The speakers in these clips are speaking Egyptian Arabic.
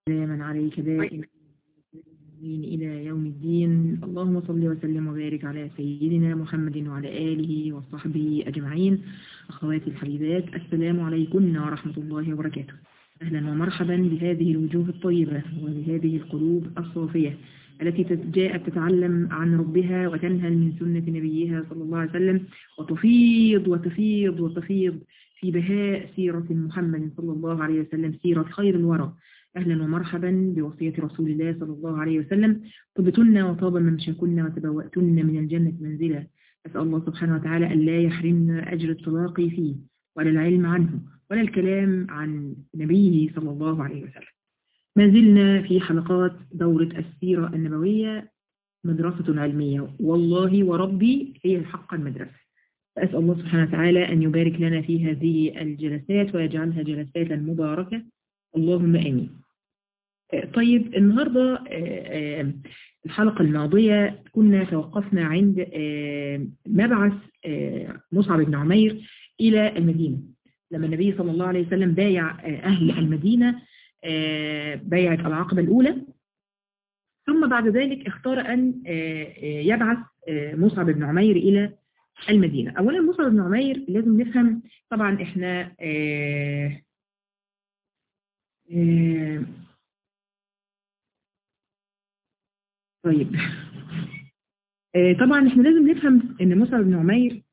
سلاما عليك دائما إلى يوم الدين اللهم صل وسلم وبارك على سيدنا محمد وعلى آله وصحبه أجمعين أخواتي الحبيبات السلام عليكم ورحمة الله وبركاته أهلا ومرحبا بهذه الوجوه الطيبة وبهذه القلوب الصافية التي جاءت تتعلم عن ربها وتنهل من سنة نبيها صلى الله عليه وسلم وتفيض وتفيض وتفيض في بهاء سيرة محمد صلى الله عليه وسلم سيرة خير الورى أهلا ومرحبا بوصية رسول الله صلى الله عليه وسلم طبتن وطاب ممشاكن وتبوأتن من الجنة منزلا أسأل الله سبحانه وتعالى أن لا يحرمنا أجر التلاقي فيه ولا العلم عنه ولا الكلام عن نبيه صلى الله عليه وسلم ما زلنا في حلقات دورة السيرة النبوية مدرسة علمية والله وربي هي حقا مدرسة فأسأل الله سبحانه وتعالى أن يبارك لنا في هذه الجلسات ويجعلها جلسات مباركة اللهم آمين طيب النهاردة الحلقة الماضية كنا توقفنا عند مبعث مصعب بن عمير إلى المدينة لما النبي صلى الله عليه وسلم بايع أهل المدينة بيعة العقبة الأولى ثم بعد ذلك اختار أن يبعث مصعب بن عمير إلى المدينة أولا مصعب بن عمير لازم نفهم طبعا احنا اه اه طيب اه طبعا احنا لازم نفهم ان مصعب بن عمير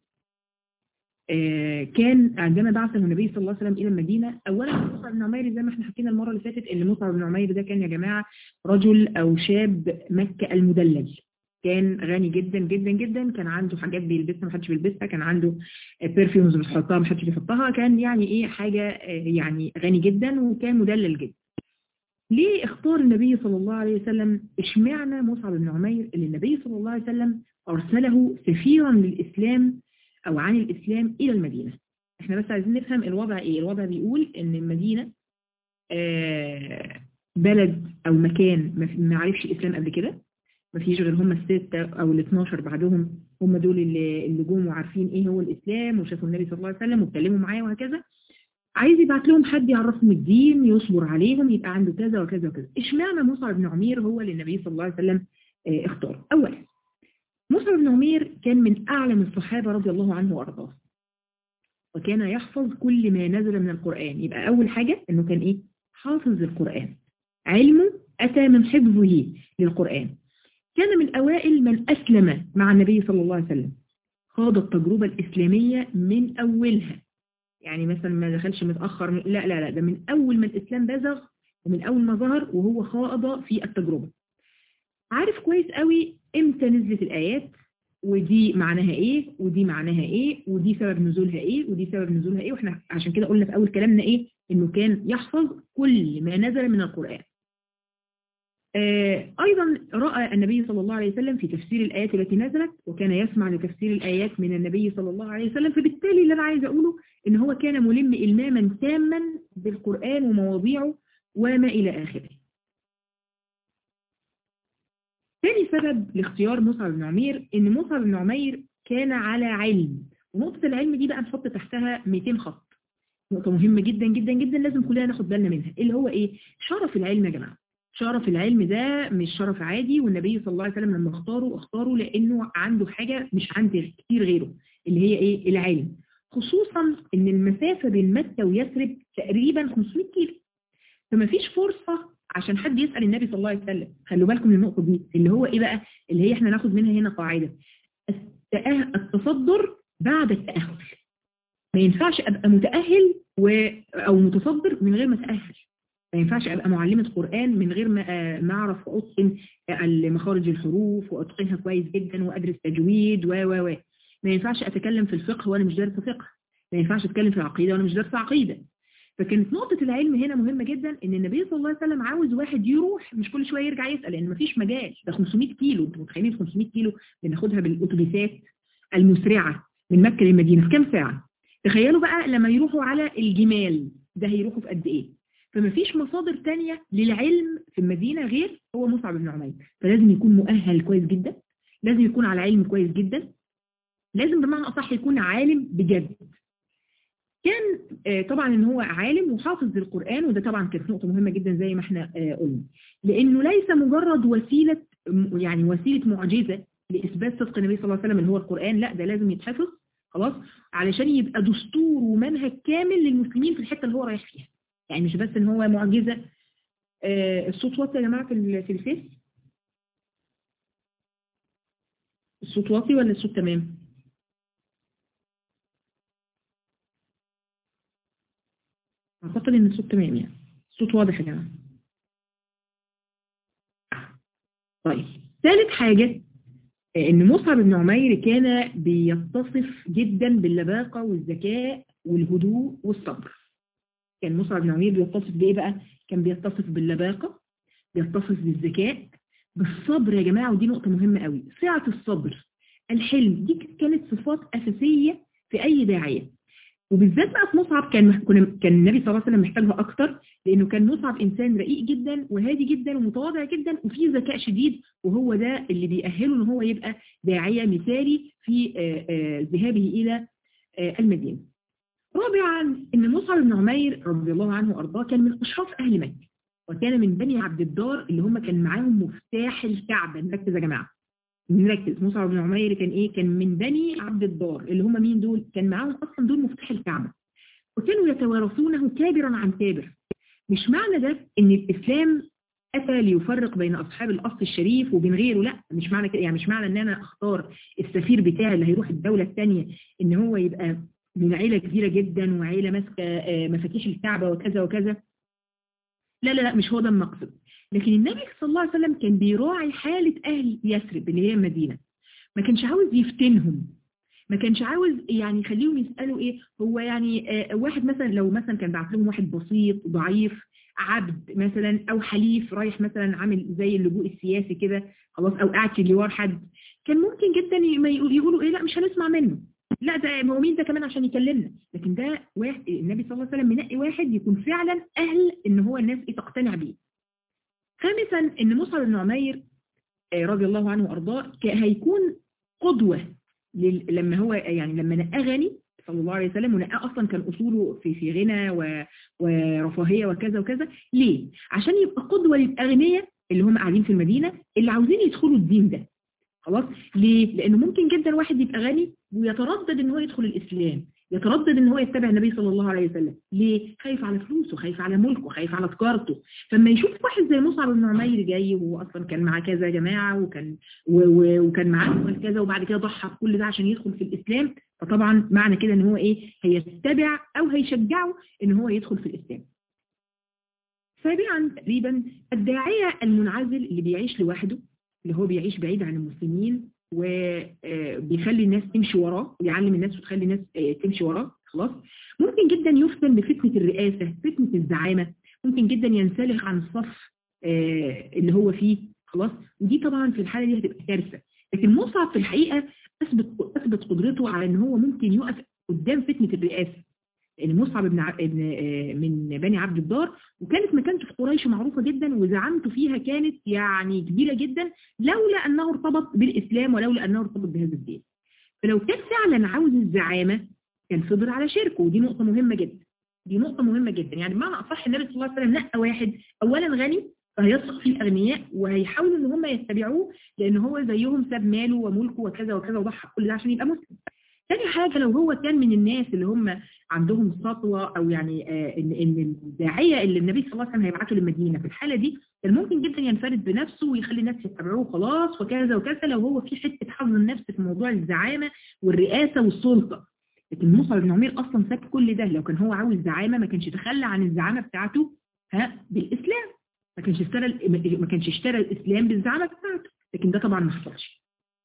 كان عندما بعثه النبي صلى الله عليه وسلم الى المدينه اولا مصعب بن عمير زي ما احنا حكينا المره اللي فاتت ان مصعب بن عمير ده كان يا جماعه رجل او شاب مكه المدلل كان غني جدا جدا جدا كان عنده حاجات بيلبسها ما حدش بيلبسها كان عنده بيرفيومز بتحطها ما حدش بيحطها كان يعني ايه حاجه يعني غني جدا وكان مدلل جدا ليه اختار النبي صلى الله عليه وسلم اشمعنى مصعب بن عمير اللي النبي صلى الله عليه وسلم ارسله سفيرا للاسلام او عن الاسلام الى المدينه احنا بس عايزين نفهم الوضع ايه الوضع بيقول ان المدينه آه بلد او مكان ما عرفش الاسلام قبل كده ما فيش غير هم الستة او ال 12 بعدهم هم دول اللي, اللي جم وعارفين ايه هو الاسلام وشافوا النبي صلى الله عليه وسلم واتكلموا معاه وهكذا عايز يبعت لهم حد يعرفهم الدين يصبر عليهم يبقى عنده كذا وكذا وكذا اشمعنى مصعب بن عمير هو اللي النبي صلى الله عليه وسلم اه اختاره اولا مصعب بن عمير كان من اعلم الصحابة رضي الله عنه وارضاه وكان يحفظ كل ما نزل من القرآن يبقى اول حاجة انه كان ايه حافظ القرآن علمه اتى من حفظه للقرآن كان من أوائل من أسلم مع النبي صلى الله عليه وسلم خاض التجربة الإسلامية من أولها يعني مثلا ما دخلش متأخر لا لا لا ده من أول ما الإسلام بزغ ومن أول ما ظهر وهو خاض في التجربة عارف كويس قوي امتى نزلت الآيات ودي معناها ايه ودي معناها ايه ودي سبب نزولها ايه ودي سبب نزولها ايه واحنا عشان كده قلنا في اول كلامنا ايه انه كان يحفظ كل ما نزل من القرآن أيضا رأى النبي صلى الله عليه وسلم في تفسير الآيات التي نزلت وكان يسمع لتفسير الآيات من النبي صلى الله عليه وسلم فبالتالي اللي أنا عايز أقوله إن هو كان ملم إلماما تاما بالقرآن ومواضيعه وما إلى آخره ثاني سبب لاختيار مصعب بن عمير إن مصعب بن عمير كان على علم ونقطة العلم دي بقى نحط تحتها 200 خط نقطة مهمة جدا جدا جدا لازم كلنا ناخد بالنا منها اللي هو إيه شرف العلم يا جماعة شرف العلم ده مش شرف عادي والنبي صلى الله عليه وسلم لما اختاره اختاره لانه عنده حاجة مش عند كتير غيره اللي هي ايه العلم خصوصا ان المسافة بين مكة ويثرب تقريبا 500 كيلو فما فيش فرصة عشان حد يسأل النبي صلى الله عليه وسلم خلوا بالكم من النقطة دي اللي هو ايه بقى اللي هي احنا ناخد منها هنا قاعدة التصدر بعد التأهل ما ينفعش ابقى متأهل و... او متصدر من غير ما اتأهل ما ينفعش ابقى معلمة قرآن من غير ما ما اعرف واتقن مخارج الحروف واتقنها كويس جدا وادرس تجويد و و و ما ينفعش اتكلم في الفقه وانا مش دارس فقه ما ينفعش اتكلم في العقيدة وانا مش دارس عقيدة فكانت نقطة العلم هنا مهمة جدا ان النبي صلى الله عليه وسلم عاوز واحد يروح مش كل شوية يرجع يسأل لان مفيش مجال ده 500 كيلو انتوا متخيلين 500 كيلو بناخدها بالاتوبيسات المسرعة من مكة للمدينة في كام ساعة تخيلوا بقى لما يروحوا على الجمال ده هيروحوا في قد ايه فما فيش مصادر تانية للعلم في المدينة غير هو مصعب بن عمير فلازم يكون مؤهل كويس جدا لازم يكون على علم كويس جدا لازم بمعنى أصح يكون عالم بجد كان آه، طبعا ان هو عالم وحافظ للقرآن وده طبعا كانت نقطة مهمة جدا زي ما احنا آه، قلنا لانه ليس مجرد وسيلة م- يعني وسيلة معجزة لإثبات صدق النبي صلى الله عليه وسلم اللي هو القرآن لا ده لازم يتحفظ خلاص علشان يبقى دستور ومنهج كامل للمسلمين في الحتة اللي هو رايح فيها يعني مش بس ان هو معجزة آه، الصوت واطي يا جماعة في ال- في الفيس الصوت واطي ولا الصوت تمام اعتقد ان الصوت تمام يعني الصوت واضح يا جماعة طيب ثالث حاجة آه، ان مصعب بن عمير كان بيتصف جدا باللباقة والذكاء والهدوء والصبر كان مصعب بن عمير بيتصف بايه بقى كان بيتصف باللباقة بيتصف بالذكاء بالصبر يا جماعة ودي نقطة مهمة قوي سعة الصبر الحلم دي كانت صفات أساسية في أي داعية وبالذات بقى في مصعب كان كنا- كان النبي صلى الله عليه وسلم محتاجها أكتر لأنه كان مصعب إنسان رقيق جدا وهادي جدا ومتواضع جدا وفيه ذكاء شديد وهو ده اللي بيأهله إن هو يبقى داعية مثالي في آه، آه، ذهابه إلى آه، المدينة. رابعا إن مصعب بن عمير رضي الله عنه وأرضاه كان من أشراف أهل مكة وكان من بني عبد الدار اللي هم كان معاهم مفتاح الكعبة نركز يا جماعة نركز مصعب بن عمير كان ايه كان من بني عبد الدار اللي هم مين دول كان معاهم اصلا دول مفتاح الكعبة وكانوا يتوارثونه كابرا عن كابر مش معنى ده ان الاسلام اتى ليفرق بين اصحاب الاصل الشريف وبين غيره لا مش معنى كده يعني مش معنى ان انا اختار السفير بتاعي اللي هيروح الدولة الثانية ان هو يبقى من عيلة كبيرة جدا وعيلة ماسكة آه، مفاتيح الكعبة وكذا وكذا لا لا لا مش هو ده المقصد لكن النبي صلى الله عليه وسلم كان بيراعي حالة أهل يثرب اللي هي المدينة ما كانش عاوز يفتنهم ما كانش عاوز يعني يخليهم يسألوا ايه هو يعني آه واحد مثلا لو مثلا كان بعت لهم واحد بسيط ضعيف عبد مثلا او حليف رايح مثلا عامل زي اللجوء السياسي كده خلاص او قاعد في جوار حد كان ممكن جدا ي- ما يقول- يقولوا ايه لا مش هنسمع منه لا ده ما هو مين ده كمان عشان يكلمنا لكن ده واحد النبي صلى الله عليه وسلم منقي واحد يكون فعلا اهل ان هو الناس ايه تقتنع بيه خامسا ان مصعب بن عمير آه، رضي الله عنه وارضاه ك- هيكون قدوة لل- لما هو يعني لما نقاه غني صلى الله عليه وسلم ونقاه اصلا كان اصوله في في غنى و- ورفاهيه وكذا وكذا ليه عشان يبقى قدوة للاغنياء اللي هم قاعدين في المدينة اللي عاوزين يدخلوا الدين ده خلاص ليه لانه ممكن جدا واحد يبقى غني ويتردد ان هو يدخل الاسلام يتردد ان هو يتبع النبي صلى الله عليه وسلم ليه خايف على فلوسه خايف على ملكه خايف على تجارته فلما يشوف واحد زي مصعب بن عمير جاي وهو اصلا كان معاه كذا جماعه وكان و و وكان معاه أموال كذا وبعد كده ضحى بكل ده عشان يدخل في الاسلام فطبعا معنى كده ان هو ايه هيتبع او هيشجعه ان هو يدخل في الاسلام سابعا تقريبا الداعيه المنعزل اللي بيعيش لوحده اللي هو بيعيش بعيد عن المسلمين وبيخلي الناس تمشي وراه ويعلم الناس وتخلي الناس آه، تمشي وراه خلاص ممكن جدا يفتن بفتنة الرئاسة فتنة الزعامة ممكن جدا ينسلخ عن الصف آه، اللي هو فيه خلاص ودي طبعا في الحالة دي هتبقى كارثة لكن مصعب في الحقيقة أثبت أثبت قدرته على إن هو ممكن يقف قدام فتنة الرئاسة لأن مصعب ابن ع- ابن آه، من بني عبد الدار وكانت مكانته في قريش معروفة جدا وزعامته فيها كانت يعني كبيرة جدا لولا أنه ارتبط بالإسلام ولولا أنه ارتبط بهذا الدين فلو كان فعلا عاوز الزعامة كان صبر على شركه ودي نقطة مهمة جدا دي نقطة مهمة جدا يعني بمعنى أصح النبي صلى الله عليه وسلم نقى واحد أولا غني فهيثق فيه الأغنياء وهيحاولوا إن هم يتبعوه لأن هو زيهم ساب ماله وملكه وكذا وكذا وضحى كل ده عشان يبقى مسلم تاني حاجة لو هو كان من الناس اللي هم عندهم سطوة أو يعني آه إن إن الداعية اللي النبي صلى الله عليه وسلم هيبعته للمدينة في الحالة دي كان ممكن جدا ينفرد بنفسه ويخلي الناس يتبعوه خلاص وكذا وكذا لو هو في حتة حظ النفس في موضوع الزعامة والرئاسة والسلطة لكن مصعب بن عمير اصلا ساب كل ده لو كان هو عاوز زعامه ما كانش تخلى عن الزعامه بتاعته ها بالاسلام ما كانش اشترى ما كانش اشترى الاسلام بالزعامه بتاعته لكن ده طبعا ما حصلش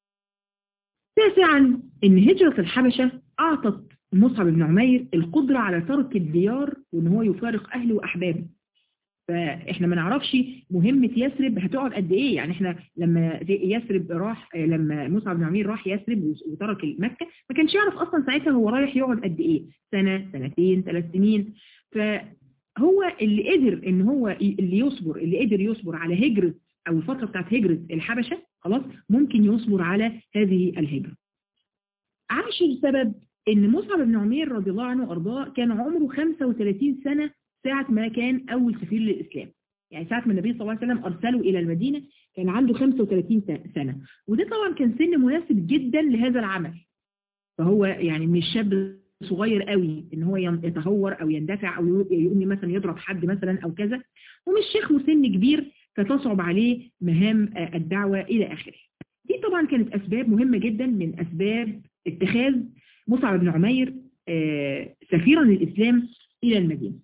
تاسعا ان هجره الحبشه اعطت مصعب بن عمير القدره على ترك الديار وان هو يفارق اهله واحبابه فاحنا ما نعرفش مهمة يثرب هتقعد قد ايه يعني احنا لما يثرب راح لما مصعب بن عمير راح يثرب وترك مكة ما كانش يعرف اصلا ساعتها هو رايح يقعد قد ايه سنة سنتين ثلاث سنين فهو اللي قدر ان هو اللي يصبر اللي قدر يصبر على هجرة او الفترة بتاعت هجرة الحبشة خلاص ممكن يصبر على هذه الهجرة عاشر سبب ان مصعب بن عمير رضي الله عنه وارضاه كان عمره 35 سنة ساعة ما كان اول سفير للاسلام يعني ساعة ما النبي صلى الله عليه وسلم ارسله الى المدينة كان عنده 35 سنة وده طبعا كان سن مناسب جدا لهذا العمل فهو يعني مش شاب صغير قوي ان هو يتهور او يندفع او يقوم مثلا يضرب حد مثلا او كذا ومش شيخ مسن كبير فتصعب عليه مهام الدعوة الى اخره دي طبعا كانت اسباب مهمة جدا من اسباب اتخاذ مصعب بن عمير سفيرا للاسلام الى المدينة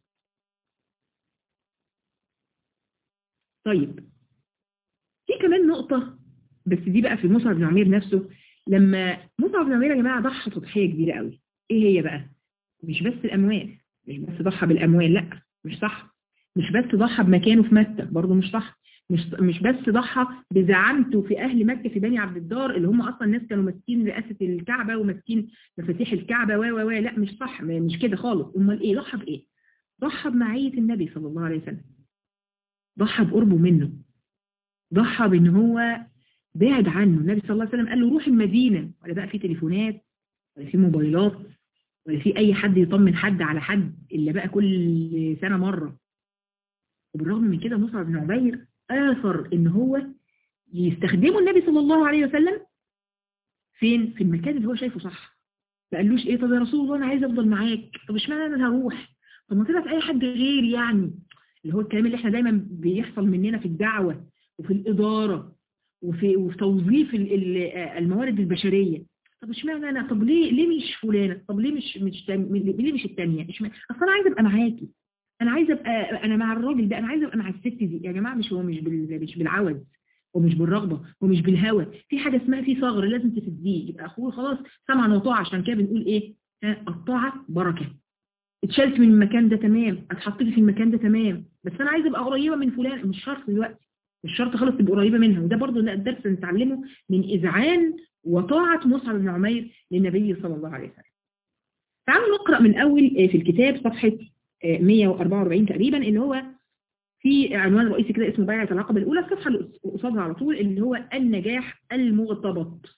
طيب في كمان نقطة بس دي بقى في مصعب بن عمير نفسه لما مصعب بن عمير يا جماعة ضحى تضحية كبيرة قوي ايه هي بقى مش بس الاموال مش بس ضحى بالاموال لا مش صح مش بس ضحى بمكانه في مكة برضه مش صح مش مش بس ضحى بزعامته في اهل مكة في بني عبد الدار اللي هم اصلا الناس كانوا ماسكين رئاسة الكعبة وماسكين مفاتيح الكعبة و و لا مش صح مش كده خالص امال ايه ضحى بايه ضحى بمعية النبي صلى الله عليه وسلم ضحى بقربه منه ضحى بان هو بعد عنه النبي صلى الله عليه وسلم قال له روح المدينة ولا بقى في تليفونات ولا في موبايلات ولا في اي حد يطمن حد على حد الا بقى كل سنة مرة وبالرغم من كده مصعب بن عبير آثر ان هو يستخدمه النبي صلى الله عليه وسلم فين في المكان اللي هو شايفه صح ما قالوش ايه طب يا رسول الله انا عايز افضل معاك طب اشمعنى انا هروح طب ما طلعت اي حد غير يعني اللي هو الكلام اللي احنا دايما بيحصل مننا في الدعوة وفي الإدارة وفي, وفي توظيف الموارد البشرية طب اشمعنى انا طب ليه ليه مش فلانة طب ليه مش مش تاني ليه مش الثانيه اصل انا عايزه ابقى معاكي انا عايزه ابقى انا مع الراجل ده انا عايزه ابقى مع الست دي يا جماعه مش هو مش بال مش بالعوز ومش بالرغبه ومش بالهوى في حاجه اسمها في ثغر لازم تسديه يبقى اخوه خلاص سمعا وطاعه عشان كده بنقول ايه الطاعه بركه اتشالت من المكان ده تمام اتحطيتي في المكان ده تمام بس انا عايزه ابقى قريبه من فلان مش شرط دلوقتي مش شرط خالص تبقى قريبه منها وده برضه الدرس نتعلمه من اذعان وطاعة مصعب بن عمير للنبي صلى الله عليه وسلم تعالوا نقرأ من أول في الكتاب صفحة 144 تقريبا اللي هو في عنوان رئيسي كده اسمه بيعة العقبة الأولى الصفحة اللي قصادها على طول اللي هو النجاح المغتبط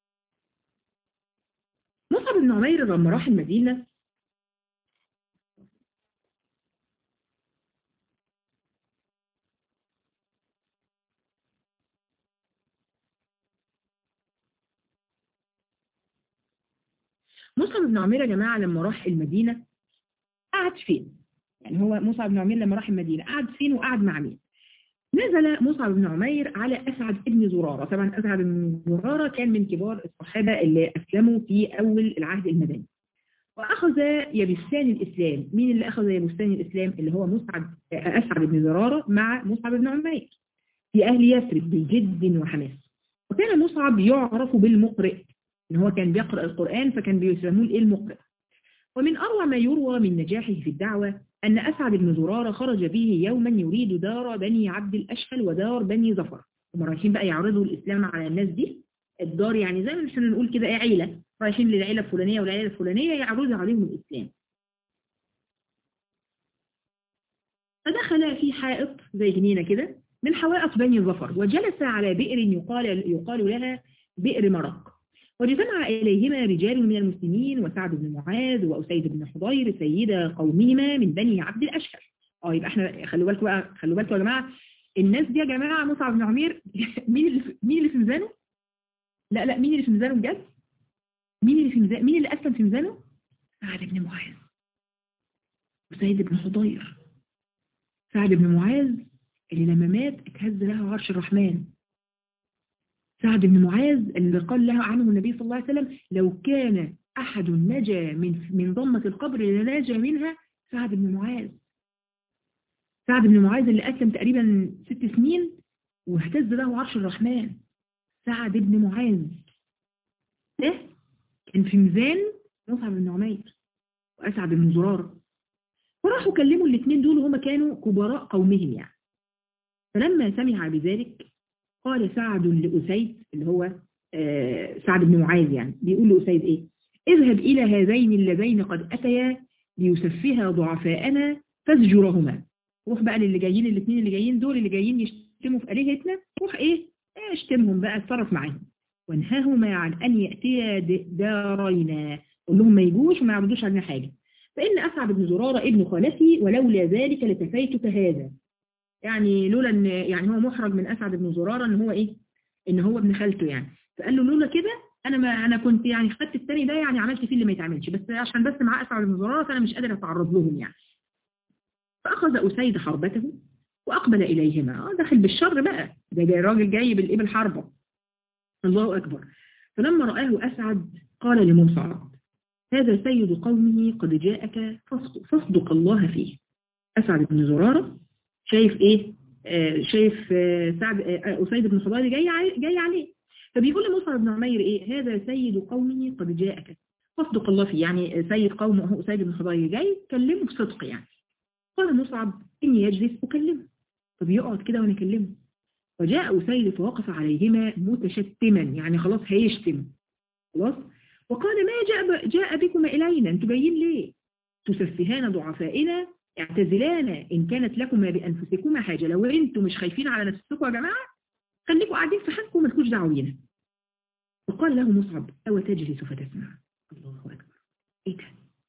مصعب بن عمير لما راح المدينة مصعب بن عمير يا جماعة لما راح المدينة قعد فين يعني هو مصعب بن عمير لما راح المدينة قعد فين وقعد مع مين نزل مصعب بن عمير على أسعد ابن زرارة طبعا أسعد بن زرارة كان من كبار الصحابة اللي أسلموا في أول العهد المدني وأخذ يبستان الإسلام مين اللي أخذ يبستان الإسلام اللي هو مصعب أسعد بن زرارة مع مصعب بن عمير في أهل يثرب بجد وحماس وكان مصعب يعرف بالمقرئ ان هو كان بيقرأ القرآن فكان بيسموه الايه المقرئ ومن أروع ما يروى من نجاحه في الدعوة أن أسعد بن زرارة خرج به يوما يريد دار بني عبد الأشهل ودار بني ظفر هم رايحين بقى يعرضوا الإسلام على الناس دي الدار يعني زي ما احنا نقول كده ايه عيلة رايحين للعيلة الفلانية والعيلة الفلانية يعرضوا عليهم الإسلام فدخل في حائط زي جنينة كده من حوائط بني ظفر وجلس على بئر يقال, يقال لها بئر مرق واجتمع إليهما رجال من المسلمين وسعد بن معاذ وأسيد بن حضير سيدا قومهما من بني عبد الأشهر اه يبقى احنا خلوا بالكم بقى خلوا بالكم يا جماعة الناس دي يا جماعة مصعب بن عمير مين اللي في مين اللي في ميزانه؟ لا لا مين اللي في ميزانه بجد؟ مين اللي في ميزانه؟ مين اللي أسلم في ميزانه؟ سعد بن معاذ وسيد بن حضير سعد بن معاذ اللي لما مات اتهز له عرش الرحمن سعد بن معاذ اللي قال له عنه النبي صلى الله عليه وسلم لو كان أحد نجا من من ضمة القبر لنجا منها سعد بن معاذ سعد بن معاذ اللي أسلم تقريبا ست سنين واهتز له عرش الرحمن سعد بن معاذ ده كان في ميزان مصعب بن عمير وأسعد بن زرارة وراحوا كلموا الاثنين دول وهما كانوا كبراء قومهم يعني فلما سمع بذلك قال سعد لأسيد اللي هو آه سعد بن معاذ يعني بيقول لأسيد ايه اذهب إلى هذين اللذين قد أتيا ليسفها ضعفاءنا فازجرهما روح بقى للي جايين الاثنين اللي جايين دول اللي جايين يشتموا في آلهتنا روح ايه اشتمهم بقى اتصرف معاهم وانهاهما عن أن يأتيا دارينا قول لهم ما يجوش وما يعرضوش علينا حاجة فإن أسعد بن زرارة ابن خالتي ولولا ذلك لتفيتك هذا يعني لولا ان يعني هو محرج من أسعد بن زرارة ان هو ايه ان هو ابن خالته يعني فقال له لولا كده انا ما انا كنت يعني خدت الثاني ده يعني عملت فيه اللي ما يتعملش بس عشان بس مع أسعد بن زرارة فانا مش قادر اتعرض لهم يعني فأخذ أسيد حربته وأقبل إليهما دخل بالشر بقى ده جاي راجل جاي بالإبل حربة الله أكبر فلما رآه أسعد قال لمصعب هذا سيد قومه قد جاءك فاصدق الله فيه أسعد بن زرارة شايف إيه آه شايف آه سعد آه أسيد بن حضاري جاي جاي عليه فبيقول لمصعب بن عمير إيه هذا سيد قومه قد جاءك فاصدق الله فيه يعني سيد قومه أسيد بن حضاري جاي كلمه بصدق يعني قال مصعب إني يجلس أكلمه طب يقعد كده وانا اكلمه وجاء أسيد فوقف عليهما متشتما يعني خلاص هيشتم خلاص وقال ما جاء, جاء بكما إلينا انتوا جايين ليه تسفهان ضعفائنا اعتزلانا إن كانت لكما بأنفسكما حاجة لو انتوا مش خايفين على نفسكم يا جماعة خليكم قاعدين في حالكم ما تكونش دعوه بينا وقال له مصعب أو تجلس فتسمع الله أكبر ايه ده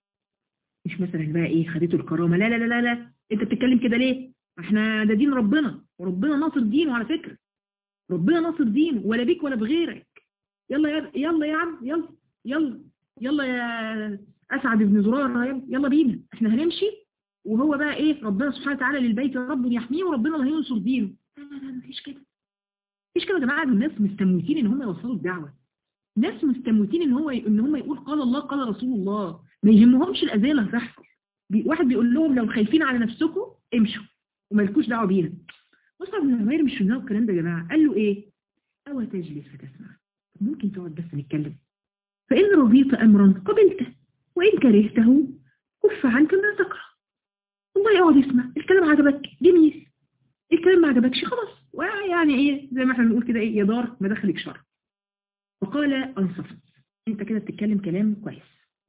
مش مثلا بقى ايه خدته الكرامة لا لا لا لا, لا. انت بتتكلم كده ليه احنا ده دين ربنا وربنا ناصر دينه على فكرة ربنا ناصر دينه ولا بيك ولا بغيرك يلا يا يلا يا عم يلا يلا يلا يا أسعد بن زرارة يلا, يلا بينا احنا هنمشي وهو بقى ايه ربنا سبحانه وتعالى للبيت رب يحميه وربنا اللي هينصر دينه لا لا لا مفيش كده مفيش كده يا جماعة الناس مستموتين ان هم يوصلوا الدعوة ناس مستموتين ان هو ان هم يقول قال الله قال رسول الله ما يهمهمش الأذية اللي هتحصل واحد بيقول لهم لو خايفين على نفسكم امشوا ومالكوش دعوه بينا مصعب بن عمير مش في دماغه الكلام ده يا جماعه قال له ايه او تجلس فتسمع ممكن تقعد بس نتكلم فان رضيت امرا قبلته وان كرهته كف عنك ما تكره والله يقعد يسمع الكلام عجبك جميل الكلام ما عجبكش خلاص ويعني ايه زي ما احنا بنقول كده ايه يا دار ما دخلك شر وقال انصفت انت كده بتتكلم كلام كويس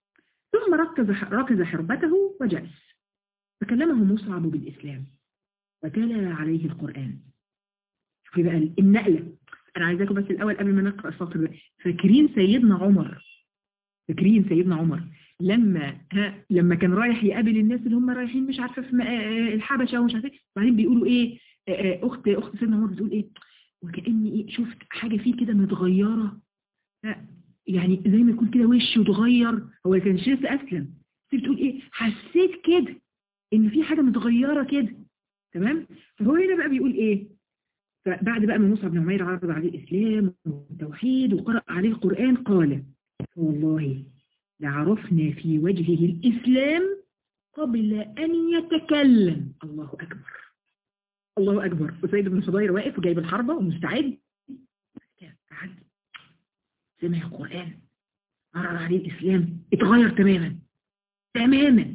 ثم ركز ركز حربته وجلس فكلمه مصعب بالإسلام وتلا عليه القرآن شوفي بقى النقلة أنا عايزاكم بس الأول قبل ما نقرأ السطر ده فاكرين سيدنا عمر فاكرين سيدنا عمر لما ها لما كان رايح يقابل الناس اللي هم رايحين مش عارفه في الحبشه ومش عارفه بعدين بيقولوا ايه اخت اخت سيدنا عمر بتقول ايه وكاني ايه شفت حاجه فيه كده متغيره يعني زي ما يكون كده وشه اتغير هو كان لسه اسلم بتقول ايه حسيت كده ان في حاجة متغيرة كده تمام فهو هنا بقى بيقول ايه فبعد بقى ما مصعب بن عمير عرض عليه الاسلام والتوحيد وقرأ عليه القرآن قال والله لعرفنا في وجهه الاسلام قبل ان يتكلم الله اكبر الله اكبر وسيد بن حضير واقف وجايب الحربة ومستعد قعد سمع القرآن عرض عليه الاسلام اتغير تماما تماما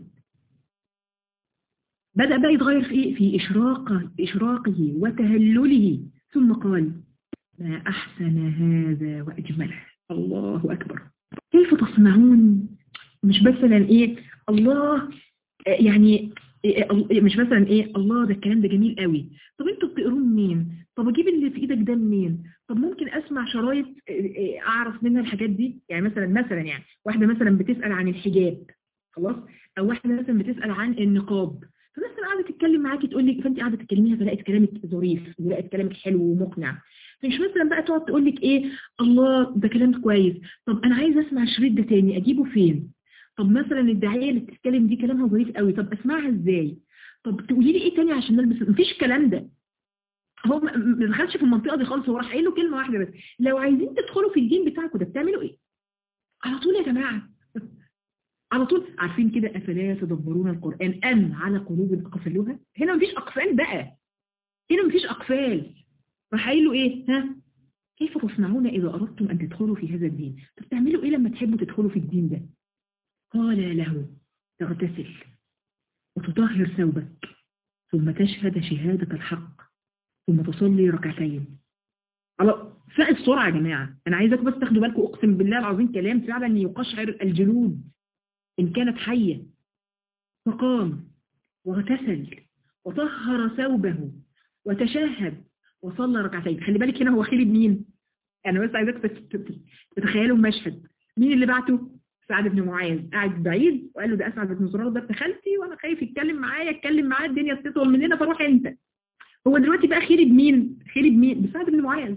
بدأ بقى يتغير في إيه؟ في إشراقه, إشراقه وتهلله ثم قال ما أحسن هذا وأجمله الله أكبر كيف تصنعون مش مثلا إيه الله يعني مش مثلا إيه الله ده الكلام ده جميل قوي طب انتوا بتقروه منين طب اجيب اللي في ايدك ده منين طب ممكن اسمع شرايط اعرف منها الحاجات دي يعني مثلا مثلا يعني واحدة مثلا بتسأل عن الحجاب خلاص او واحدة مثلا بتسأل عن النقاب فمثلا قاعده تتكلم معاكي تقول لك فانت قاعده تكلميها فلقيت كلامك ظريف ولقيت كلامك حلو ومقنع مش مثلا بقى تقعد تقول لك ايه الله ده كلام كويس طب انا عايزه اسمع الشريط ده تاني اجيبه فين طب مثلا الداعيه اللي بتتكلم دي كلامها ظريف قوي طب اسمعها ازاي طب تقولي لي ايه تاني عشان نلبس مفيش الكلام ده هو ما دخلش في المنطقه دي خالص هو راح قايل له كلمه واحده بس لو عايزين تدخلوا في الدين بتاعكم ده بتعملوا ايه على طول يا جماعه على طول عارفين كده أفلا يتدبرون القرآن أم على قلوب أقفلوها هنا مفيش أقفال بقى هنا مفيش أقفال راح قايل له إيه ها كيف تصنعون إذا أردتم أن تدخلوا في هذا الدين طب تعملوا إيه لما تحبوا تدخلوا في الدين ده قال له تغتسل وتطهر ثوبك ثم تشهد شهادة الحق ثم تصلي ركعتين على فاق السرعة يا جماعة أنا عايزك بس تاخدوا بالكم أقسم بالله العظيم كلام فعلا يقشعر الجلود إن كانت حية فقام واغتسل وطهر ثوبه وتشهد وصلى ركعتين خلي بالك هنا هو خلي بمين أنا بس عايزك تتخيلوا المشهد مين اللي بعته سعد بن معاذ قاعد بعيد وقال له ده اسعد بن زرار ده ابن خالتي وانا خايف يتكلم معايا اتكلم معاه الدنيا تطول مننا فروح انت هو دلوقتي بقى خيري بمين خيري بمين بسعد بن معاذ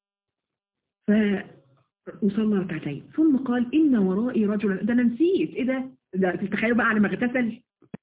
ف وصلى ركعتين ثم قال ان ورائي رجلا ده انا نسيت ايه ده ده تتخيلوا بقى على ما اغتسل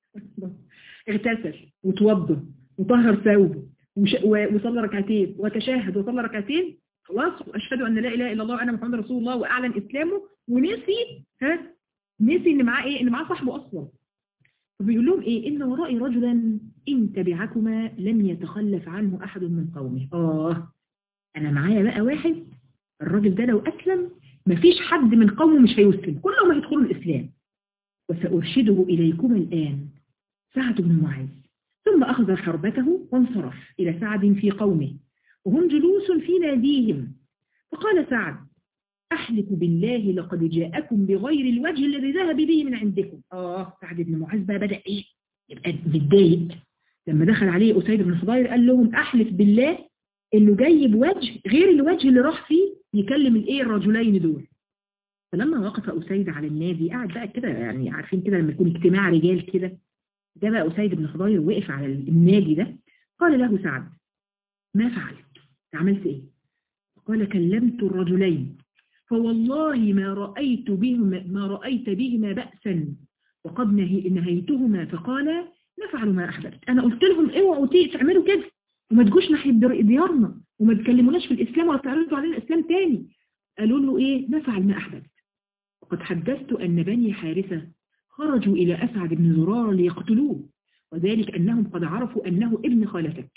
اغتسل وتوضى وطهر ثوبه وصلى ركعتين وتشاهد وصلى ركعتين خلاص واشهد ان لا اله الا الله وانا محمد رسول الله واعلن اسلامه ونسي ها نسي ان معاه ايه ان معاه صاحبه اصلا فبيقول لهم ايه ان ورائي رجلا ان تبعكما لم يتخلف عنه احد من قومه اه انا معايا بقى واحد الراجل ده لو اسلم مفيش حد من قومه مش هيسلم كلهم هيدخلوا الاسلام وسارشده اليكما الان سعد بن معاذ ثم اخذ حربته وانصرف الى سعد في قومه وهم جلوس في ناديهم فقال سعد أحلف بالله لقد جاءكم بغير الوجه الذي ذهب به من عندكم آه سعد بن معاذ بقى بدأ إيه يبقى متضايق لما دخل عليه أسيد بن حضير قال لهم أحلف بالله إنه جاي بوجه غير الوجه اللي راح فيه يكلم الإيه الرجلين دول فلما وقف أسيد على النادي قعد بقى كده يعني عارفين كده لما يكون اجتماع رجال كده ده بقى أسيد بن حضير وقف على النادي ده قال له سعد ما فعلت عملت ايه قال كلمت الرجلين فوالله ما رأيت بهما ما رأيت بهما بأسا وقد نهي نهيتهما فقال نفعل ما أحببت أنا قلت لهم اوعوا تعملوا كده وما تجوش ناحية ديارنا وما تكلموناش في الإسلام ولا تعرضوا علينا الإسلام تاني قالوا له إيه نفعل ما أحببت وقد حدثت أن بني حارثة خرجوا إلى أسعد بن زرار ليقتلوه وذلك أنهم قد عرفوا أنه ابن خالتك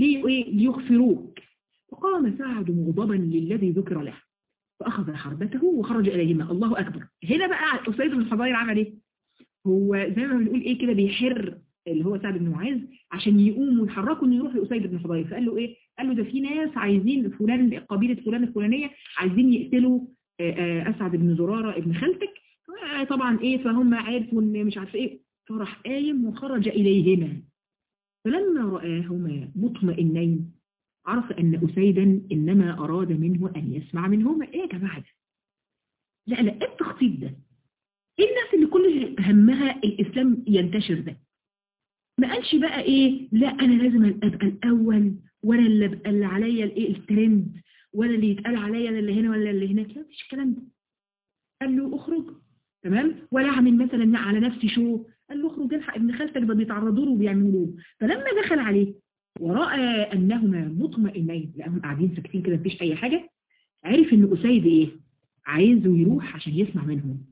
ليغفروك فقام سعد مغضبا للذي ذكر له فأخذ حربته وخرج إليهما الله أكبر هنا بقى أسيد بن الحضير عمل إيه هو زي ما بنقول إيه كده بيحر اللي هو سعد بن معاذ عشان يقوم ويحركوا انه يروح لأسيد بن الحضير فقال له إيه قال له ده في ناس عايزين فلان قبيلة فلان الفلانية عايزين يقتلوا أسعد بن زرارة ابن خالتك طبعا إيه فهم عرفوا إن مش عارف إيه فراح قايم وخرج إليهما فلما رآهما مطمئنين عرف أن أسيدا إنما أراد منه أن يسمع منهما إيه يا جماعة ده؟ لا لا إيه التخطيط ده إيه الناس اللي كل همها الإسلام ينتشر ده ما قالش بقى إيه لا أنا لازم أبقى الأول ولا اللي أبقى اللي عليا الإيه الترند ولا اللي يتقال عليا اللي هنا ولا اللي هناك لا مفيش الكلام ده قال له اخرج تمام ولا اعمل مثلا على نفسي شو قال له اخرج الحق ابن خالتك ده بيتعرضوا له وبيعملوا له فلما دخل عليه ورأى أنهما مطمئنين لأنهم قاعدين ساكتين كده مفيش أي حاجة عرف أن أسيد إيه عايزه يروح عشان يسمع منهم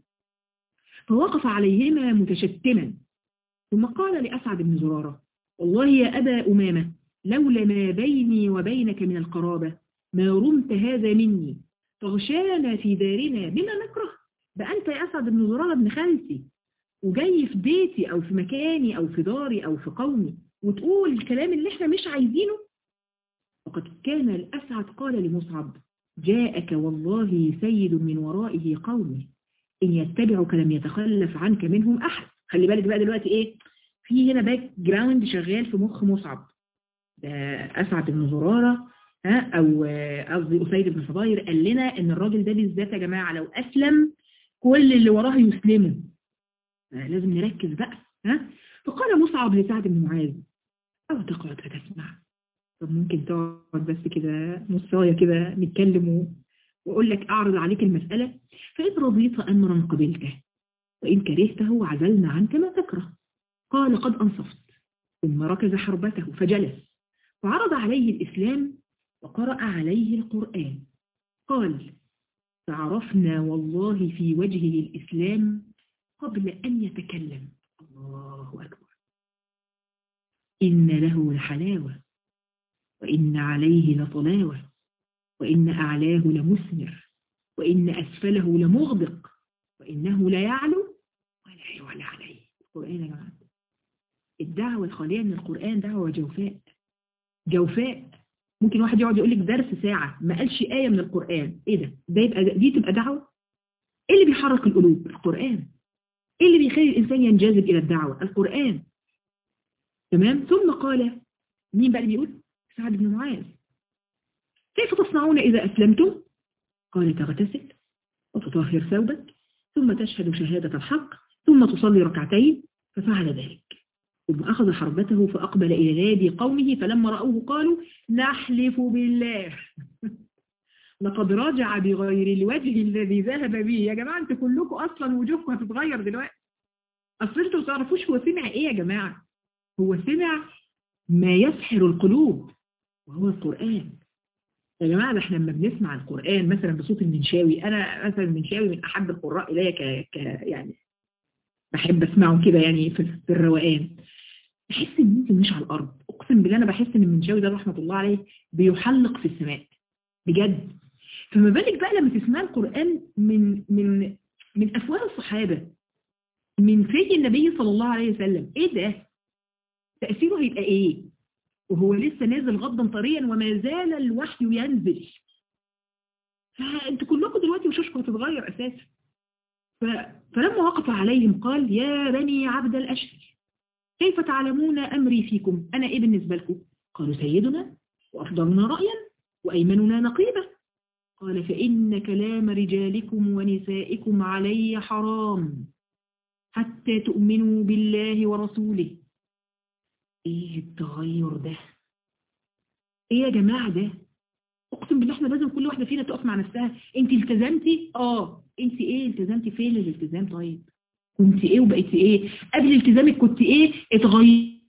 فوقف عليهما متشتما ثم قال لأسعد بن زرارة والله يا أبا أمامة لولا ما بيني وبينك من القرابة ما رمت هذا مني فغشانا في دارنا بما نكره بقى أنت يا أسعد بن زرارة ابن خالتي وجاي في بيتي أو في مكاني أو في داري أو في قومي وتقول الكلام اللي احنا مش عايزينه وقد كان الأسعد قال لمصعب جاءك والله سيد من ورائه قومه إن يتبعك لم يتخلف عنك منهم أحد خلي بالك بقى دلوقتي إيه في هنا باك جراوند شغال في مخ مصعب ده أسعد بن زرارة ها أو قصدي أسيد بن حضير قال لنا إن الراجل ده بالذات يا جماعة لو أسلم كل اللي وراه يسلموا لازم نركز بقى ها فقال مصعب لسعد بن معاذ أو تقعد فتسمع طب ممكن تقعد بس كده نصاية كده نتكلم وأقول لك أعرض عليك المسألة فإن رضيت أمرا قبلته وإن كرهته عزلنا عنك ما تكره قال قد أنصفت ثم ركز حربته فجلس وعرض عليه الإسلام وقرأ عليه القرآن قال فعرفنا والله في وجهه الإسلام قبل أن يتكلم الله أكبر إن له لحلاوة وإن عليه لطلاوة وإن أعلاه لمثمر وإن أسفله لمغدق وإنه لا يعلو ولا يعلى عليه القرآن يا جماعة الدعوة الخالية من القرآن دعوة جوفاء جوفاء ممكن واحد يقعد يقول لك درس ساعة ما قالش آية من القرآن إيه ده؟ ده يبقى دي تبقى دعوة؟ إيه اللي بيحرك القلوب؟ القرآن إيه اللي بيخلي الإنسان ينجذب إلى الدعوة؟ القرآن تمام؟ ثم قال مين بقى اللي بيقول؟ سعد بن معاذ كيف تصنعون إذا أسلمتم؟ قال تغتسل وتطهر ثوبك ثم تشهد شهادة الحق ثم تصلي ركعتين ففعل ذلك ثم أخذ حربته فأقبل إلى نادي قومه فلما رأوه قالوا نحلف بالله لقد راجع بغير الوجه الذي ذهب به يا جماعة انتوا كلكم أصلا وجوهكم هتتغير دلوقتي أصل انتوا ما تعرفوش هو سمع إيه يا جماعة هو سمع ما يسحر القلوب وهو القرآن يا جماعة ده احنا لما بنسمع القرآن مثلا بصوت المنشاوي أنا مثلا المنشاوي من أحب القراء إلي ك... ك... يعني بحب أسمعه كده يعني في, في الروقان بحس إن أنت مش على الأرض أقسم بالله أنا بحس إن المنشاوي ده رحمة الله عليه بيحلق في السماء بجد فما بالك بقى لما تسمع القرآن من من من أفواه الصحابة من في النبي صلى الله عليه وسلم إيه ده؟ تأثيره هيبقى إيه؟ وهو لسه نازل غضا طريا وما زال الوحي ينزل فانتوا كلكم دلوقتي وشوشكم هتتغير اساسا ف... فلما وقف عليهم قال يا بني عبد الاشهر كيف تعلمون امري فيكم انا ايه بالنسبه لكم قالوا سيدنا وافضلنا رايا وايمننا نقيبه قال فان كلام رجالكم ونسائكم علي حرام حتى تؤمنوا بالله ورسوله ايه التغير ده ايه يا جماعة ده اقسم بالله احنا لازم كل واحدة فينا تقف مع نفسها انت التزمتي اه انت ايه التزمتي فين الالتزام طيب كنت ايه وبقيتي ايه قبل التزامك كنت ايه اتغير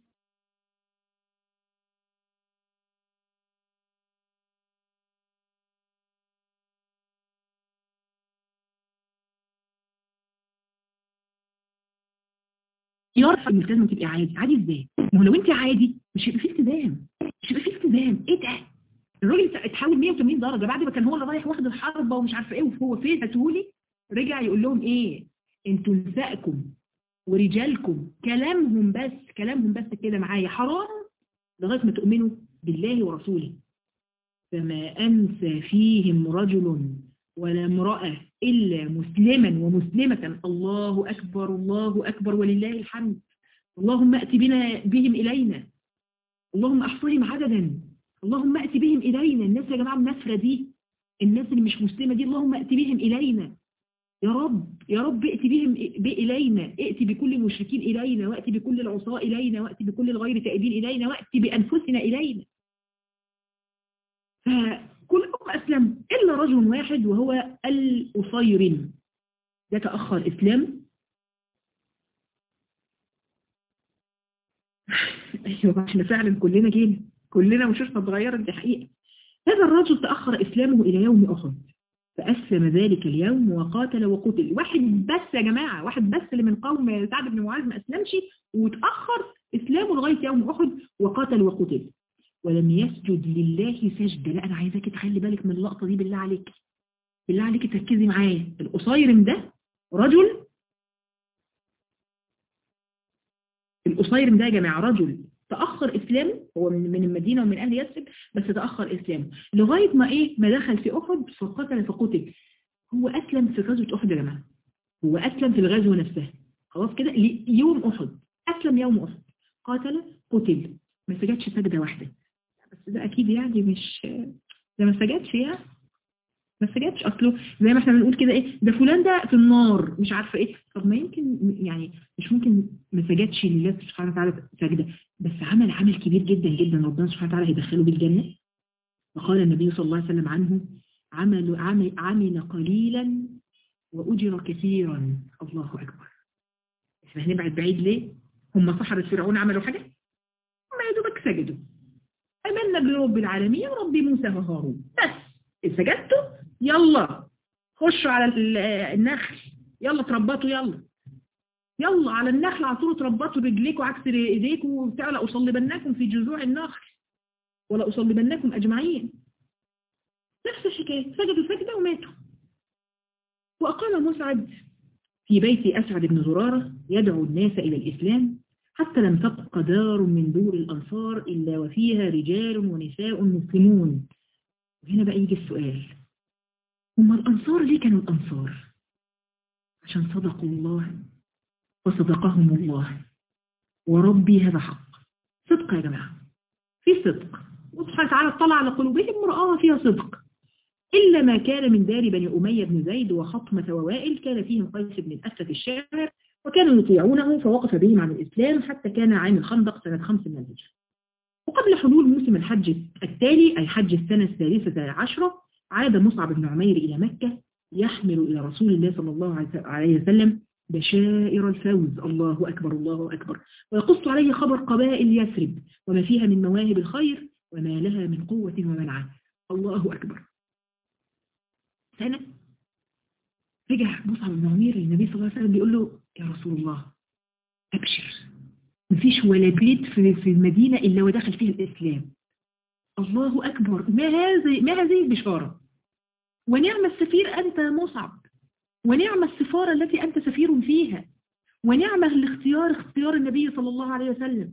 يعرف الملتزم تبقي عادي عادي ازاي ما هو لو انت عادي مش هيبقى فيه التزام مش هيبقى فيه التزام ايه ده الراجل اتحول 180 درجه بعد ما كان هو اللي رايح واخد الحربه ومش عارفه ايه وهو فين هاتولي رجع يقول لهم ايه انتوا نسائكم ورجالكم كلامهم بس كلامهم بس كده معايا حرام لغايه ما تؤمنوا بالله ورسوله فما انسى فيهم رجل ولا امرأة إلا مسلما ومسلمة الله أكبر الله أكبر ولله الحمد اللهم أت بنا بهم إلينا اللهم أحصهم عددا اللهم أت بهم إلينا الناس يا جماعة النفرة دي الناس اللي مش مسلمة دي اللهم أت بهم إلينا يا رب يا رب ائت بهم إلينا ائت بكل المشركين إلينا وأت بكل العصاة إلينا وأت بكل الغير تائبين إلينا وأت بأنفسنا إلينا فكلكم أسلم إلا رجل واحد وهو الأصيرم ده تأخر إسلام أيوة احنا فعلا كلنا كده كلنا وشوشنا اتغيرت دي حقيقة هذا الرجل تأخر إسلامه إلى يوم أحد فأسلم ذلك اليوم وقاتل وقتل واحد بس يا جماعة واحد بس اللي من قوم سعد بن معاذ ما أسلمش وتأخر إسلامه لغاية يوم أحد وقاتل وقتل ولم يسجد لله سجدة لا أنا عايزاك تخلي بالك من اللقطة دي بالله عليك بالله عليك تركزي معايا القصيرم ده رجل القصيرم ده يا جماعة رجل تأخر إسلامه هو من المدينة ومن أهل يثرب بس تأخر إسلامه لغاية ما إيه ما دخل في أحد فقتل فقتل هو أسلم في غزوة أحد يا جماعة هو أسلم في الغزوة نفسها خلاص كده يوم أحد أسلم يوم أحد قاتل قتل ما سجدش سجدة واحدة بس ده أكيد يعني مش ده ما سجدش يعني ما سجدش أصله زي ما احنا بنقول كده إيه ده فلان ده في النار مش عارفة إيه طب ما يمكن يعني مش ممكن ما سجدش لله سبحانه وتعالى سجدة بس عمل عمل كبير جدا جدا ربنا سبحانه وتعالى هيدخله بالجنة وقال النبي صلى الله عليه وسلم عنه عمل عمل, عمل قليلا وأجر كثيرا الله أكبر احنا هنبعد بعيد ليه هم سحرة فرعون عملوا حاجة ما يدوبك سجدوا أمنا برب العالمين رب موسى وهارون بس سجدتوا يلا خشوا على النخل يلا تربطوا يلا يلا على النخل على طول تربطوا رجليكم عكس ايديكم وبتاع لا اصلبنكم في جذوع النخل ولا اصلبنكم اجمعين نفس الحكايه سجدوا سجده وماتوا واقام مسعد في بيت اسعد بن زراره يدعو الناس الى الاسلام حتى لم تبق دار من دور الانصار الا وفيها رجال ونساء مسلمون وهنا بقى يجي السؤال هم الانصار ليه كانوا الانصار عشان صدقوا الله وصدقهم الله وربي هذا حق صدق يا جماعة في صدق وسبحانه وتعالى اطلع على قلوبهم رآها فيها صدق إلا ما كان من دار بني أمية بن زيد وخطمة ووائل كان فيهم قيس بن الأسد الشاعر وكانوا يطيعونه فوقف بهم عن الإسلام حتى كان عام الخندق سنة خمس من الهجرة وقبل حلول موسم الحج التالي أي حج السنة الثالثة عشرة عاد مصعب بن عمير إلى مكة يحمل إلى رسول الله صلى الله عليه وسلم بشائر الفوز الله أكبر الله أكبر ويقص عليه خبر قبائل يثرب وما فيها من مواهب الخير وما لها من قوة ومنعة الله أكبر سنة رجع مصعب بن عمير للنبي صلى الله عليه وسلم بيقول له يا رسول الله أبشر مفيش ولا بيت في, في المدينة إلا ودخل فيه الإسلام الله أكبر ما هذه ما هذه البشارة ونعم السفير أنت يا مصعب ونعم السفارة التي أنت سفير فيها ونعم الاختيار اختيار النبي صلى الله عليه وسلم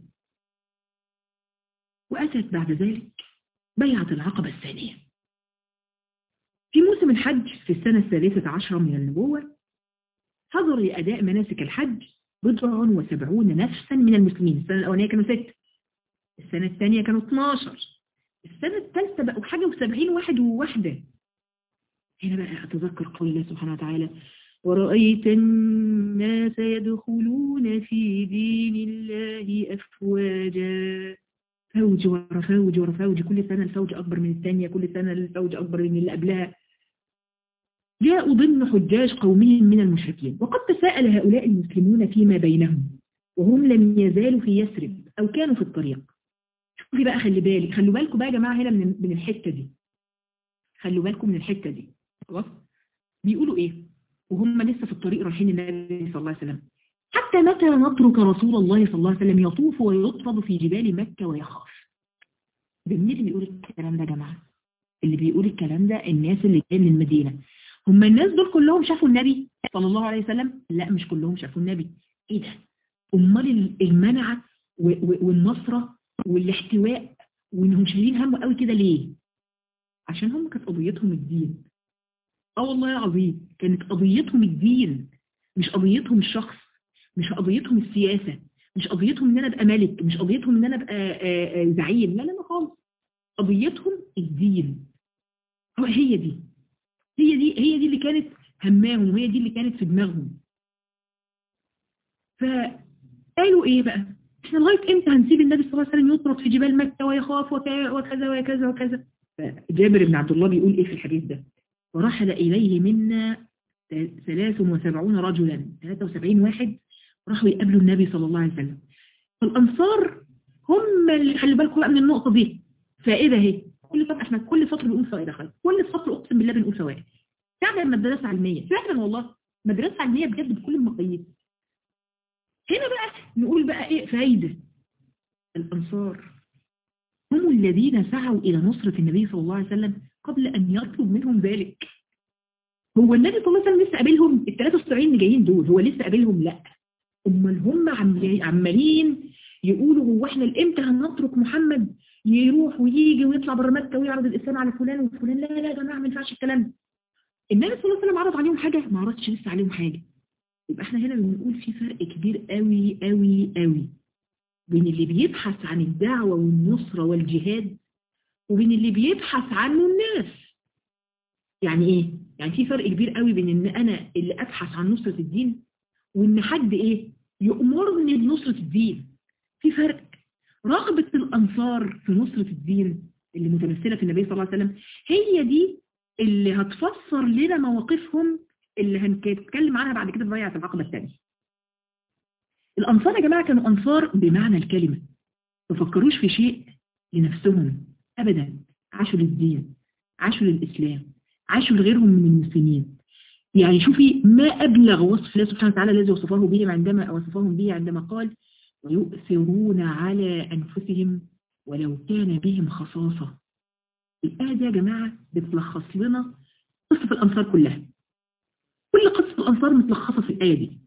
وأتت بعد ذلك بيعة العقبة الثانية في موسم الحج في السنة الثالثة عشرة من النبوة حضر لأداء مناسك الحج بضع وسبعون نفسا من المسلمين السنة الأولانية كانوا ست السنة الثانية كانوا 12 السنة الثالثة بقوا حاجة وسبعين واحد وواحدة هنا بقى أتذكر قول الله سبحانه وتعالى ورأيت الناس يدخلون في دين الله أفواجا فوج ورا فوج ورا فوج كل سنة الفوج أكبر من الثانية كل سنة الفوج أكبر من اللي قبلها جاءوا ضمن حجاج قومهم من المشركين وقد تساءل هؤلاء المسلمون فيما بينهم وهم لم يزالوا في يثرب أو كانوا في الطريق شوفي بقى خلي بالك خلوا بالكم بقى يا جماعة هنا من من الحتة دي خلوا بالكم من الحتة دي خلاص بيقولوا ايه وهم لسه في الطريق رايحين النبي صلى الله عليه وسلم حتى متى نترك رسول الله صلى الله عليه وسلم يطوف ويطرد في جبال مكة ويخاف مين اللي بيقول الكلام ده يا جماعة اللي بيقول الكلام ده الناس اللي جايه من المدينة هم الناس دول كلهم شافوا النبي صلى الله عليه وسلم لا مش كلهم شافوا النبي ايه ده امال المنعة والنصرة والاحتواء وانهم شايلين هم قوي كده ليه عشان هم كانت قضيتهم الدين اه والله العظيم كانت قضيتهم الدين مش قضيتهم الشخص مش قضيتهم السياسة مش قضيتهم ان انا ابقى ملك مش قضيتهم ان انا ابقى زعيم لا لا لا خالص قضيتهم الدين هي دي هي دي هي دي اللي كانت هماهم وهي دي اللي كانت في دماغهم فقالوا ايه بقى احنا لغايه امتى هنسيب النبي صلى الله عليه وسلم يطرد في جبال مكه ويخاف وكذا وكذا وكذا جابر بن عبد الله بيقول ايه في الحديث ده ورحل اليه منا 73 رجلا 73 واحد راحوا يقابلوا النبي صلى الله عليه وسلم فالانصار هم اللي خلي بالكم بقى من النقطه دي فائده اهي كل سطر احنا كل سطر بنقول فوائد خالص كل سطر اقسم بالله بنقول فوائد فعلا مدرسه علميه فعلا والله مدرسه علميه بجد بكل المقاييس هنا بقى نقول بقى ايه فايده الانصار هم الذين سعوا الى نصره النبي صلى الله عليه وسلم قبل ان يطلب منهم ذلك هو النبي صلى الله عليه وسلم لسه قابلهم ال 73 اللي جايين دول هو لسه قابلهم لا امال هم عمالين يقولوا هو احنا امتى هنترك محمد يروح ويجي ويطلع بره مكه ويعرض الاسلام على فلان وفلان لا لا يا جماعه ما ينفعش الكلام ده النبي صلى الله عليه وسلم عرض عليهم حاجه ما عرضش لسه عليهم حاجه يبقى احنا هنا بنقول في فرق كبير قوي قوي قوي بين اللي بيبحث عن الدعوه والنصره والجهاد وبين اللي بيبحث عنه الناس يعني ايه يعني في فرق كبير قوي بين ان انا اللي ابحث عن نصره الدين وان حد ايه يأمرني بنصره الدين في فرق رغبة الأنصار في نصرة الدين اللي متمثلة في النبي صلى الله عليه وسلم هي دي اللي هتفسر لنا مواقفهم اللي هنتكلم عنها بعد كده في بيعة العقبة الثانية الأنصار يا جماعة كانوا أنصار بمعنى الكلمة ما فكروش في شيء لنفسهم أبدا عاشوا للدين عاشوا للإسلام عاشوا لغيرهم من المسلمين يعني شوفي ما أبلغ وصف الله سبحانه وتعالى الذي وصفه بهم عندما وصفهم به عندما قال ويؤثرون على أنفسهم ولو كان بهم خصاصة الآية دي يا جماعة بتلخص لنا قصة الأنصار كلها كل قصة الأنصار متلخصة في الآية دي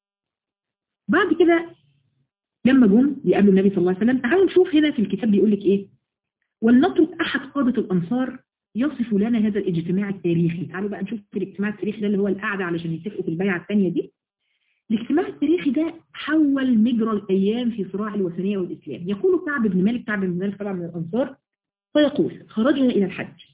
بعد كده لما جم يقابلوا النبي صلى الله عليه وسلم تعالوا نشوف هنا في الكتاب بيقول لك إيه ولنترك أحد قادة الأنصار يصف لنا هذا الاجتماع التاريخي تعالوا بقى نشوف في الاجتماع التاريخي ده اللي هو القعدة علشان يتفقوا في البيعة الثانية دي الاجتماع التاريخي ده حول مجرى الأيام في صراع الوثنية والإسلام يقول كعب بن مالك كعب بن مالك طبعا من الأنصار فيقول خرجنا إلى الحج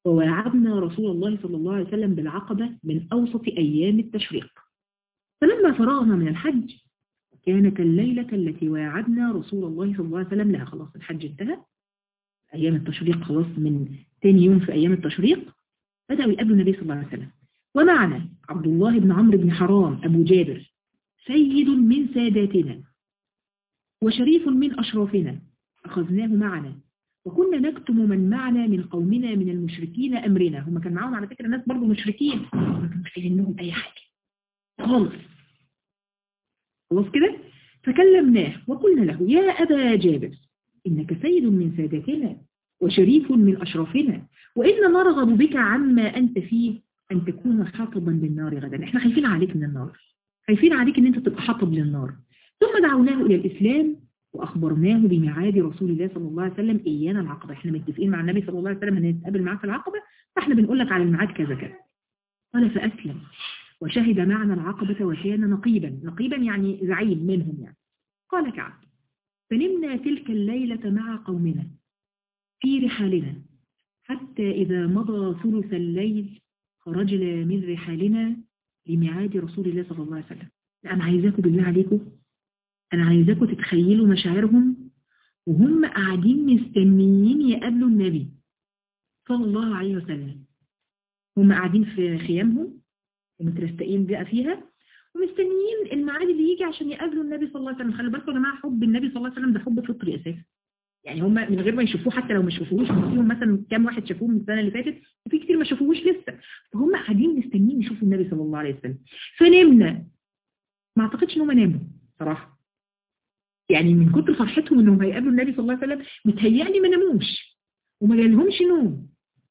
وواعدنا رسول الله صلى الله عليه وسلم بالعقبة من أوسط أيام التشريق فلما فرغنا من الحج كانت الليلة التي واعدنا رسول الله صلى الله عليه وسلم لها خلاص الحج انتهى أيام التشريق خلاص من ثاني يوم في أيام التشريق بدأوا يقابلوا النبي صلى الله عليه وسلم ومعنا عبد الله بن عمرو بن حرام أبو جابر سيد من ساداتنا وشريف من أشرافنا أخذناه معنا وكنا نكتم من معنا من قومنا من المشركين أمرنا هم كان معاهم على فكرة ناس برضو مشركين ما كانوش قايلين لهم أي حاجة خالص خلاص كده فكلمناه وقلنا له يا أبا جابر إنك سيد من سادتنا وشريف من أشرافنا وإن نرغب بك عما أنت فيه أن تكون حاطبا للنار غدا إحنا خايفين عليك من النار خايفين عليك أن أنت تبقى حاطب للنار ثم دعوناه إلى الإسلام وأخبرناه بميعاد رسول الله صلى الله عليه وسلم إيانا العقبة إحنا متفقين مع النبي صلى الله عليه وسلم هنتقابل معاه في العقبة فإحنا بنقول لك على الميعاد كذا كذا قال فأسلم وشهد معنا العقبة وكان نقيبا نقيبا يعني زعيم منهم يعني قال كعب فنمنا تلك الليلة مع قومنا في رحالنا حتى إذا مضى ثلث الليل خرجنا من رحالنا لميعاد رسول الله صلى الله عليه وسلم أنا عايزاكم بالله عليكم أنا عايزاكم تتخيلوا مشاعرهم وهم قاعدين مستنيين يقابلوا النبي صلى الله عليه وسلم هم قاعدين في خيامهم ومترستقين بقى فيها ومستنيين الميعاد اللي يجي عشان يقابلوا النبي صلى الله عليه وسلم خلي بالكم يا جماعه حب النبي صلى الله عليه وسلم ده حب فطري اساسا يعني هم من غير ما يشوفوه حتى لو ما شافوهوش فيهم مثلا كام واحد شافوه من السنه اللي فاتت وفي كتير ما شافوهوش لسه فهم قاعدين مستنيين يشوفوا النبي صلى الله عليه وسلم فنمنا ما اعتقدش ان هم ناموا صراحه يعني من كتر فرحتهم انهم هيقابلوا النبي صلى الله عليه وسلم متهيألي ما ناموش وما جالهمش نوم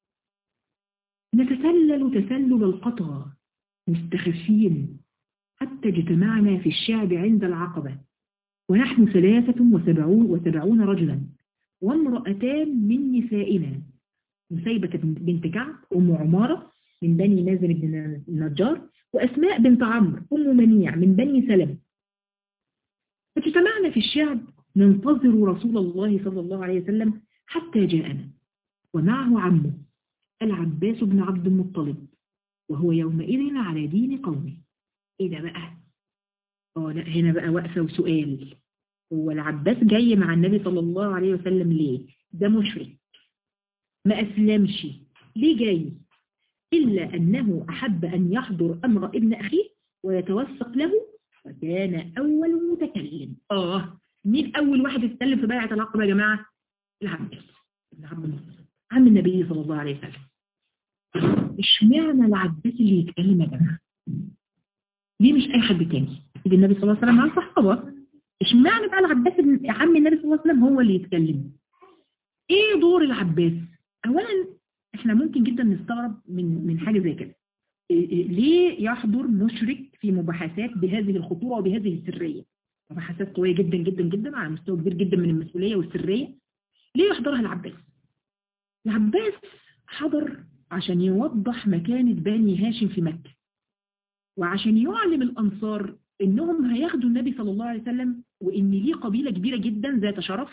نتسلل تسلل القطر مستخفين حتى اجتمعنا في الشعب عند العقبة ونحن ثلاثة وسبعون, وسبعون رجلا وامرأتان من نسائنا مسيبة بنت كعب أم عمارة من بني مازن بن النجار وأسماء بنت عمرو أم منيع من بني سلم فاجتمعنا في الشعب ننتظر رسول الله صلى الله عليه وسلم حتى جاءنا ومعه عمه العباس بن عبد المطلب وهو يومئذ على دين قومه ايه ده بقى اه لا هنا بقى وقفة وسؤال هو العباس جاي مع النبي صلى الله عليه وسلم ليه ده مشرك ما أسلمش ليه جاي إلا أنه أحب أن يحضر أمر ابن أخيه ويتوثق له وكان أول متكلم آه مين أول واحد اتكلم في بيعة العقبة يا جماعة العباس ابن عبد المطلب عم النبي صلى الله عليه وسلم اشمعنى العباس اللي يتكلم يا جماعه ليه مش اي حد تاني يجي النبي صلى الله عليه وسلم مع الصحابه اشمعنى بقى العباس عم النبي صلى الله عليه وسلم هو اللي يتكلم ايه دور العباس اولا احنا ممكن جدا نستغرب من من حاجه زي كده ليه يحضر مشرك في مباحثات بهذه الخطوره وبهذه السريه مباحثات قويه جدا جدا جدا على مستوى كبير جدا من المسؤوليه والسريه ليه يحضرها العباس العباس حضر عشان يوضح مكانة بني هاشم في مكة وعشان يعلم الأنصار إنهم هياخدوا النبي صلى الله عليه وسلم وإن ليه قبيلة كبيرة جدا ذات شرف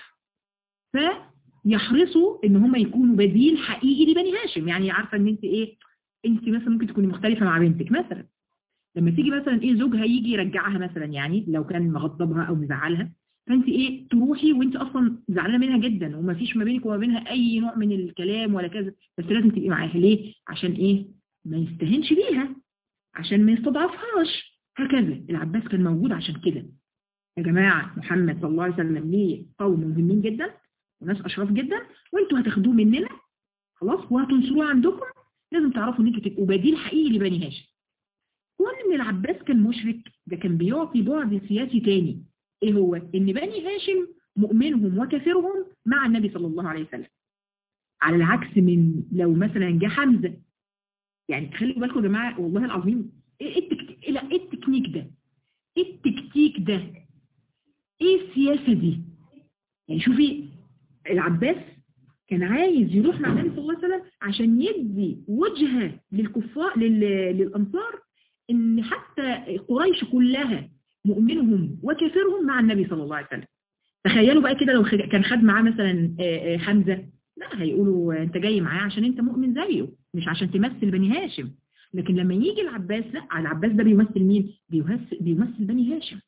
فيحرصوا إن هم يكونوا بديل حقيقي لبني هاشم يعني عارفة إن أنت إيه أنت مثلا ممكن تكوني مختلفة مع بنتك مثلا لما تيجي مثلا إيه زوجها يجي يرجعها مثلا يعني لو كان مغضبها أو مزعلها فانت ايه تروحي وانت اصلا زعلانه منها جدا وما فيش ما بينك وما بينها اي نوع من الكلام ولا كذا بس لازم تبقي معاها ليه عشان ايه ما يستهنش بيها عشان ما يستضعفهاش هكذا العباس كان موجود عشان كده يا جماعه محمد صلى الله عليه وسلم ليه قوم مهمين جدا وناس اشراف جدا وانتوا هتاخدوه مننا خلاص وهتنصروه عندكم لازم تعرفوا ان انتوا تبقوا بديل حقيقي لبني هاشم كون ان العباس كان مشرك ده كان بيعطي بعد سياسي تاني ايه هو ان بني هاشم مؤمنهم وكافرهم مع النبي صلى الله عليه وسلم على العكس من لو مثلا جه حمزة يعني خلوا بالكم يا جماعة والله العظيم ايه التكتيك, إيه التكنيك ده ايه التكتيك ده ايه السياسة دي يعني شوفي العباس كان عايز يروح مع النبي صلى الله عليه وسلم عشان يدي وجهة للكفار للأنصار ان حتى قريش كلها مؤمنهم وكافرهم مع النبي صلى الله عليه وسلم تخيلوا بقى كده لو كان خد معاه مثلا حمزة لا هيقولوا انت جاي معاه عشان انت مؤمن زيه مش عشان تمثل بني هاشم لكن لما يجي العباس لا العباس ده بيمثل مين بيمثل, بيمثل بني هاشم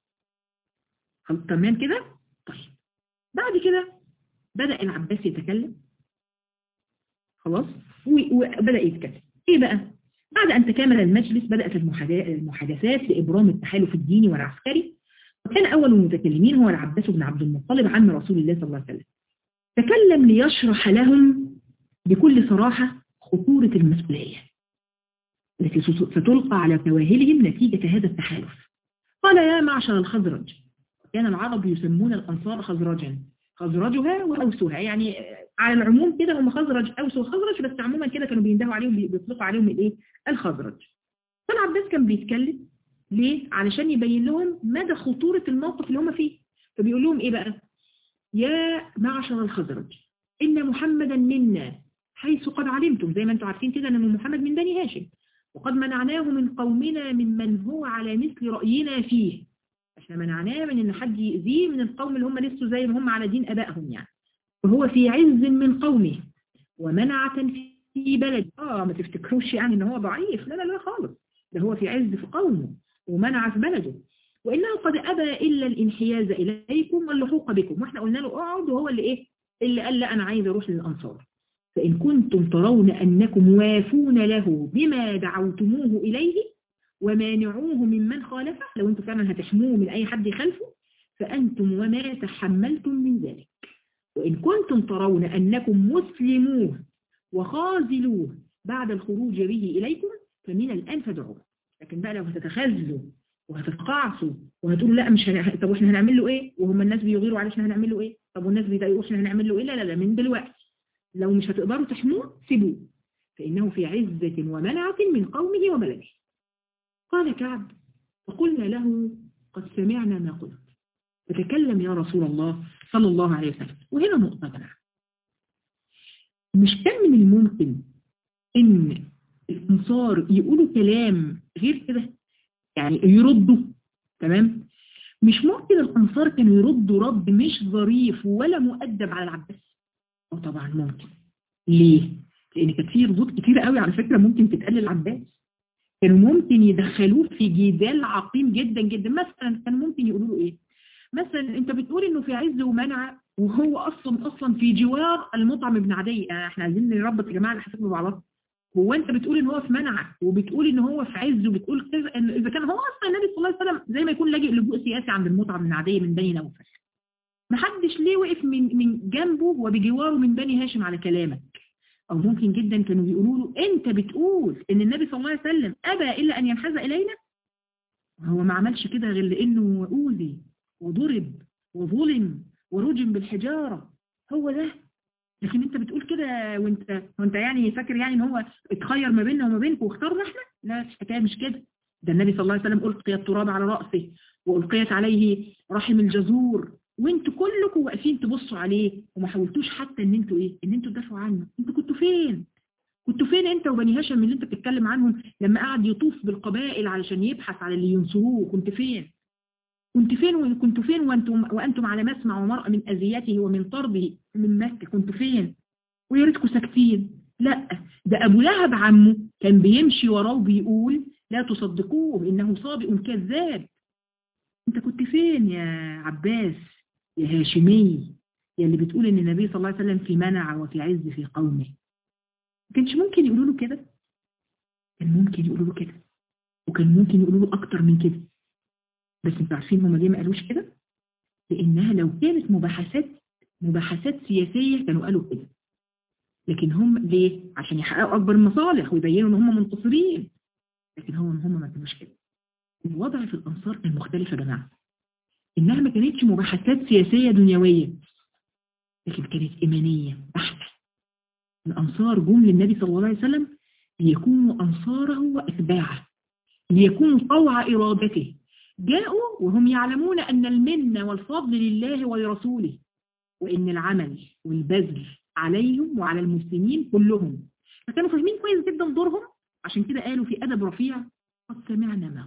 تمام كده طيب بعد كده بدأ العباس يتكلم خلاص وبدأ يتكلم ايه بقى بعد ان تكامل المجلس بدأت المحادثات لإبرام التحالف الديني والعسكري وكان أول المتكلمين هو العباس بن عبد المطلب عم رسول الله صلى الله عليه وسلم تكلم ليشرح لهم بكل صراحة خطورة المسؤولية التي ستلقى على كواهلهم نتيجة هذا التحالف قال يا معشر الخزرج كان العرب يسمون الأنصار خزرجا خزرجها وأوسها يعني على العموم كده هم خزرج أوس وخزرج بس عموما كده كانوا بيندهوا عليهم بيطلقوا عليهم الايه الخزرج فالعباس كان بيتكلم ليه علشان يبين لهم مدى خطورة الموقف اللي هم فيه فبيقول لهم ايه بقى يا معشر الخزرج إن محمدا منا حيث قد علمتم زي ما انتم عارفين كده أن محمد من بني هاشم وقد منعناه من قومنا ممن هو على مثل رأينا فيه احنا منعناه من ان حد يأذيه من القوم اللي هم لسه زي ما هم على دين أبائهم يعني وهو في عز من قومه ومنعة في بلد اه ما تفتكروش يعني ان هو ضعيف لا لا لا خالص ده هو في عز في قومه ومنع في بلده وإنه قد أبى إلا الانحياز إليكم واللحوق بكم واحنا قلنا له اقعد وهو اللي إيه اللي قال لا أنا عايز أروح للأنصار فإن كنتم ترون أنكم وافون له بما دعوتموه إليه ومانعوه ممن خالفه لو أنتم فعلا هتحموه من أي حد يخالفه فأنتم وما تحملتم من ذلك وإن كنتم ترون أنكم مسلموه وخازلوه بعد الخروج به إليكم فمن الآن فادعوه لكن بقى لو هتتخاذلوا وهتتقاعسوا وهتقولوا لا مش هن... طب واحنا هنعمل له ايه وهم الناس بيغيروا عليه احنا هنعمل له ايه طب والناس بيضايقوا احنا هنعمل له ايه لا لا لا من دلوقتي لو مش هتقدروا تحموه سيبوه فإنه في عزة ومنعة من قومه وبلده قال كعب فقلنا له قد سمعنا ما قلت فتكلم يا رسول الله صلى الله عليه وسلم وهنا نقطة بقى مش كان من الممكن ان الانصار يقولوا كلام غير كده يعني يردوا تمام مش ممكن الانصار كانوا يردوا رد مش ظريف ولا مؤدب على العباس اه طبعا ممكن ليه لان كانت في ردود كتير قوي على فكرة ممكن تتقال للعباس كانوا ممكن يدخلوه في جدال عقيم جدا جدا مثلا كانوا ممكن يقولوا له ايه مثلا انت بتقول انه في عز ومنع وهو اصلا اصلا في جوار المطعم ابن عدي يعني احنا عايزين نربط يا جماعه الحساب ببعضها هو انت بتقول ان هو في منع وبتقول ان هو في عز وبتقول كذا ان اذا كان هو اصلا النبي صلى الله عليه وسلم زي ما يكون لاجئ لجوء سياسي عند المطعم بن عدي من بني نوفل ما حدش ليه وقف من من جنبه وبجواره من بني هاشم على كلامك او ممكن جدا كانوا بيقولوا له انت بتقول ان النبي صلى الله عليه وسلم ابى الا ان ينحاز الينا هو ما عملش كده غير لانه اوذي وضرب وظلم ورجم بالحجاره هو ده لكن انت بتقول كده وانت وانت يعني فاكر يعني ان هو اتخير ما بيننا وما بينكم واختارنا احنا لا الحكايه مش كده ده النبي صلى الله عليه وسلم القي التراب على راسه والقيت عليه رحم الجزور وانتوا كلكم واقفين تبصوا عليه وما حاولتوش حتى ان انتوا ايه ان انتوا تدافعوا عنه انتوا كنتوا فين كنتوا فين انت وبني هاشم اللي انت بتتكلم عنهم لما قعد يطوف بالقبائل علشان يبحث على اللي ينصروه كنت فين كنت فين وكنت فين وانتم وانتم على مسمع ومرأة من اذيته ومن طرده من مكة كنتوا فين ويا ريتكم ساكتين لا ده ابو لهب عمه كان بيمشي وراه وبيقول لا تصدقوه انه صابئ كذاب انت كنت فين يا عباس يا هاشمي يا اللي بتقول ان النبي صلى الله عليه وسلم في منع وفي عز في قومه ما كانش ممكن يقولوا له كده كان ممكن يقولوا له كده وكان ممكن يقولوا له اكتر من كده بس انتوا عارفين هما ليه ما قالوش كده لانها لو كانت مباحثات مباحثات سياسية كانوا قالوا كده لكن هم ليه عشان يحققوا اكبر المصالح ويبينوا ان هم منتصرين لكن هم هم ما كانوش كده الوضع في الانصار كان مختلف يا جماعه انها ما كانتش مباحثات سياسية دنيوية لكن كانت ايمانية بحتة الانصار جم للنبي صلى الله عليه وسلم ليكونوا انصاره واتباعه ليكونوا طوع ارادته جاءوا وهم يعلمون أن المنة والفضل لله ولرسوله وإن العمل والبذل عليهم وعلى المسلمين كلهم فكانوا فاهمين كويس جدا دورهم عشان كده قالوا في أدب رفيع قد سمعنا ما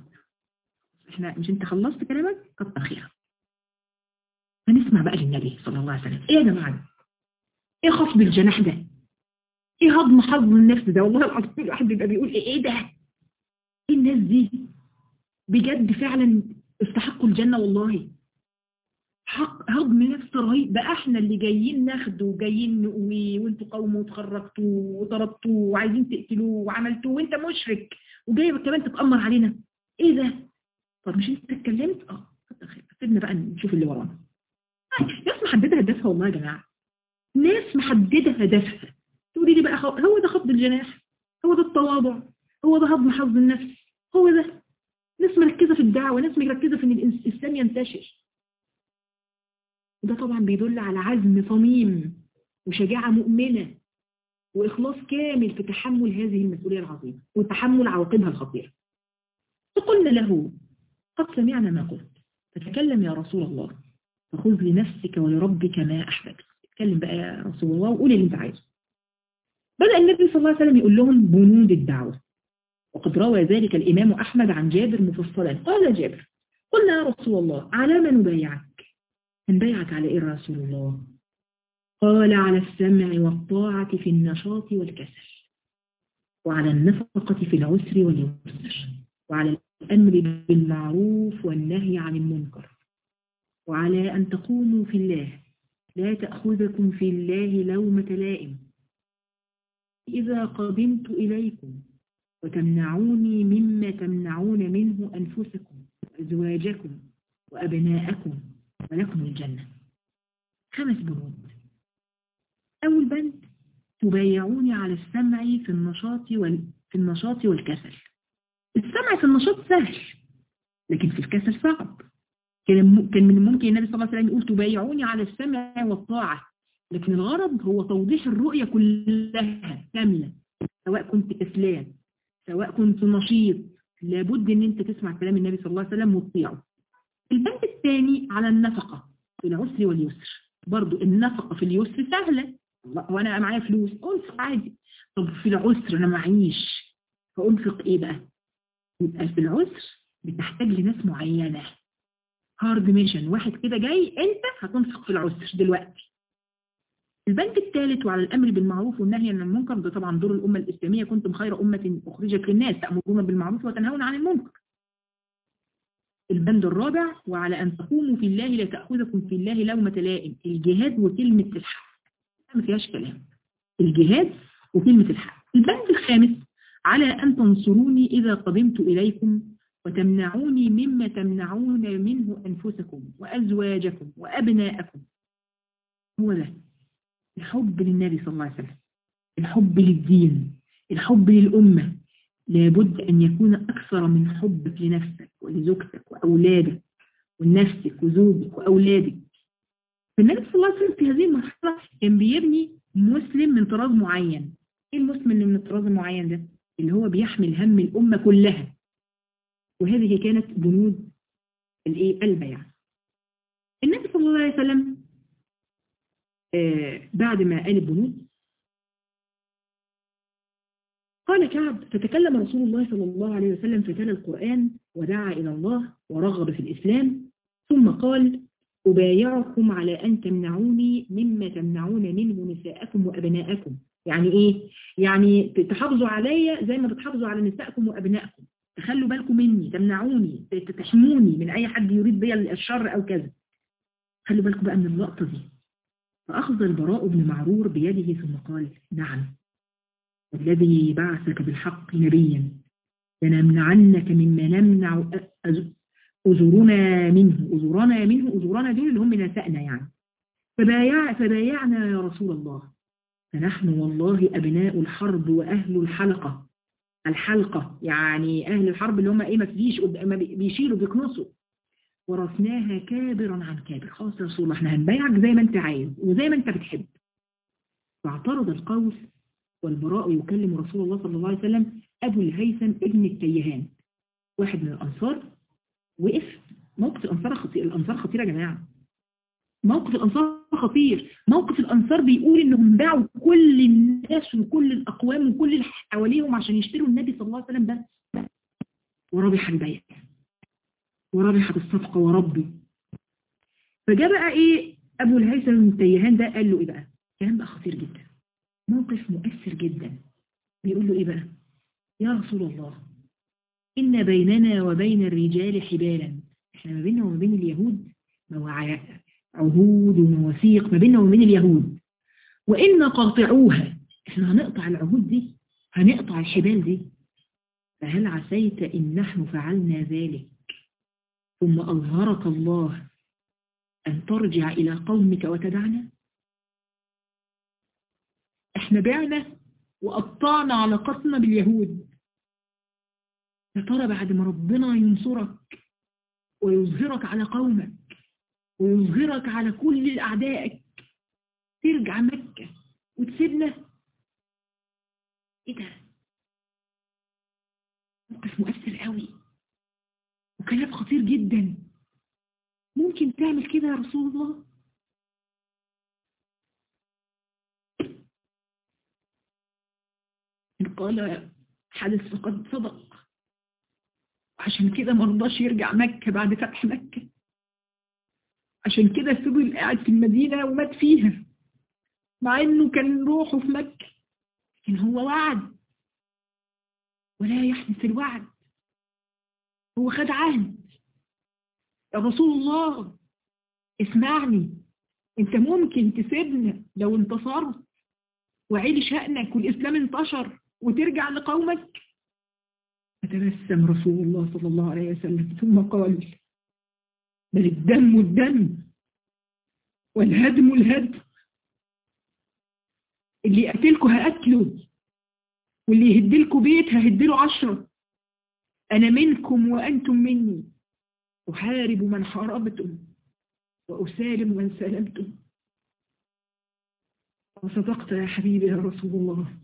احنا مش انت خلصت كلامك كتر خيرك فنسمع بقى للنبي صلى الله عليه وسلم ايه يا جماعه ايه خفض الجناح ده ايه هضم حظ النفس ده والله العظيم الواحد بيبقى بيقول ايه ايه ده ايه الناس دي بجد فعلا استحقوا الجنة والله حق هضم نفس رهيب بقى احنا اللي جايين ناخده وجايين نقوي وانتوا قوم وتخرجتوا وضربتوا وعايزين تقتلوه وعملتوه وانت مشرك وجاي كمان تتأمر علينا ايه ده طب مش انت اتكلمت اه كتر خير سيبنا بقى نشوف اللي ورانا ناس محددة هدفها والله يا جماعة ناس محددة هدفها تقولي لي بقى هو ده خفض الجناح هو ده التواضع هو ده هضم حظ النفس هو ده ناس مركزة في الدعوة ناس مركزة في ان الإسلام ينتشر وده طبعا بيدل على عزم صميم وشجاعة مؤمنة وإخلاص كامل في تحمل هذه المسؤولية العظيمة وتحمل عواقبها الخطيرة فقلنا له قد سمعنا ما قلت فتكلم يا رسول الله فخذ لنفسك ولربك ما أحببت اتكلم بقى يا رسول الله وقول اللي انت عايزه بدأ النبي صلى الله عليه وسلم يقول لهم بنود الدعوة وقد روى ذلك الإمام أحمد عن جابر مفصلا قال جابر قلنا يا رسول الله على ما نبايعك نبايعك على إيه يا رسول الله قال على السمع والطاعة في النشاط والكسل وعلى النفقة في العسر واليسر وعلى الأمر بالمعروف والنهي عن المنكر وعلى أن تقوموا في الله لا تأخذكم في الله لومة لائم إذا قدمت إليكم وتمنعوني مما تمنعون منه أنفسكم وأزواجكم وأبناءكم ولكم الجنة خمس بنود أول بند تبايعوني على السمع في النشاط وال... في النشاط والكسل السمع في النشاط سهل لكن في الكسل صعب كان كان من الممكن النبي صلى الله عليه وسلم يقول تبايعوني على السمع والطاعة لكن الغرض هو توضيح الرؤية كلها كاملة سواء كنت كسلان سواء كنت نشيط لابد ان انت تسمع كلام النبي صلى الله عليه وسلم وتطيعه البند الثاني على النفقة في العسر واليسر برضو النفقة في اليسر سهلة وانا معايا فلوس انفق عادي طب في العسر انا معيش فانفق ايه بقى يبقى في العسر بتحتاج لناس معينة هارد ميشن واحد كده جاي انت هتنفق في العسر دلوقتي البند الثالث وعلى الامر بالمعروف والنهي عن المنكر ده طبعا دور الامه الاسلاميه كنتم خير امه اخرجت للناس تامرون بالمعروف وتنهون عن المنكر البند الرابع وعلى ان تقوموا في الله لا تاخذكم في الله لومه لائم الجهاد وكلمه الحق ما فيهاش كلام الجهاد وكلمه الحق البند الخامس على ان تنصروني اذا قدمت اليكم وتمنعوني مما تمنعون منه انفسكم وازواجكم وابناءكم هو ده الحب للنبي صلى الله عليه وسلم الحب للدين الحب للأمة لابد أن يكون أكثر من حبك لنفسك ولزوجتك وأولادك ونفسك وزوجك وأولادك فالنبي صلى الله عليه وسلم في هذه المرحلة كان بيبني مسلم من طراز معين ايه المسلم اللي من الطراز المعين ده اللي هو بيحمل هم الأمة كلها وهذه كانت بنود الايه البيع النبي صلى الله عليه وسلم آه بعد ما قال البنود قال كعب فتكلم رسول الله صلى الله عليه وسلم فتلا القرآن ودعا إلى الله ورغب في الإسلام ثم قال أبايعكم على أن تمنعوني مما تمنعون منه نساءكم وأبناءكم يعني إيه؟ يعني تحافظوا عليا زي ما بتحافظوا على نسائكم وأبنائكم تخلوا بالكم مني تمنعوني تحموني من أي حد يريد بي الشر أو كذا خلوا بالكم بقى من اللقطة دي فأخذ البراء بن معرور بيده ثم قال نعم الذي بعثك بالحق نبيا لنمنعنك مما نمنع أزورنا منه أزورنا منه أزورنا دول اللي هم نسائنا يعني فبايع فبايعنا يا رسول الله فنحن والله أبناء الحرب وأهل الحلقة الحلقة يعني أهل الحرب اللي هم إيه ما فيش ما بيشيلوا بيكنسوا ورثناها كابرا عن كابر خلاص يا رسول الله احنا هنبايعك زي ما انت عايز وزي ما انت بتحب فاعترض القوس والبراء يكلم رسول الله صلى الله عليه وسلم أبو الهيثم ابن التيهان واحد من الأنصار وقف موقف الأنصار خطير الأنصار خطير يا جماعة موقف الأنصار خطير موقف الأنصار بيقول إنهم باعوا كل الناس وكل الأقوام وكل اللي حواليهم عشان يشتروا النبي صلى الله عليه وسلم بس وربح البيع وربحت الصفقة وربي فجاء بقى إيه أبو الهيثم التيهان ده قال له إيه بقى كلام بقى خطير جدا موقف مؤثر جدا بيقول له ايه بقى يا رسول الله إن بيننا وبين الرجال حبالا احنا ما بيننا وما بين اليهود عهود ومواثيق ما بيننا وما بين اليهود وإن قاطعوها احنا هنقطع العهود دي هنقطع الحبال دي فهل عسيت إن نحن فعلنا ذلك ثم أظهرك الله أن ترجع إلى قومك وتدعنا احنا بعنا وقطعنا علاقتنا باليهود يا ترى بعد ما ربنا ينصرك ويظهرك على قومك ويظهرك على كل أعدائك ترجع مكة وتسيبنا ايه ده موقف مؤثر قوي وكلام خطير جدا ممكن تعمل كده يا رسول الله إن قال حدث فقد صدق عشان كده ما رضاش يرجع مكة بعد فتح مكة عشان كده فضل قاعد في المدينة ومات فيها مع انه كان روحه في مكة لكن هو وعد ولا يحدث الوعد هو خد عهد يا رسول الله اسمعني انت ممكن تسيبنا لو انتصرت وعيل شأنك والإسلام انتشر وترجع لقومك فتبسم رسول الله صلى الله عليه وسلم ثم قال بل الدم الدم والهدم الهدم اللي يقتلكوا هقتله واللي يهدلكوا بيت ههدله عشرة أنا منكم وأنتم مني أحارب من حاربتم وأسالم من سالمتم وصدقت يا حبيبي يا رسول الله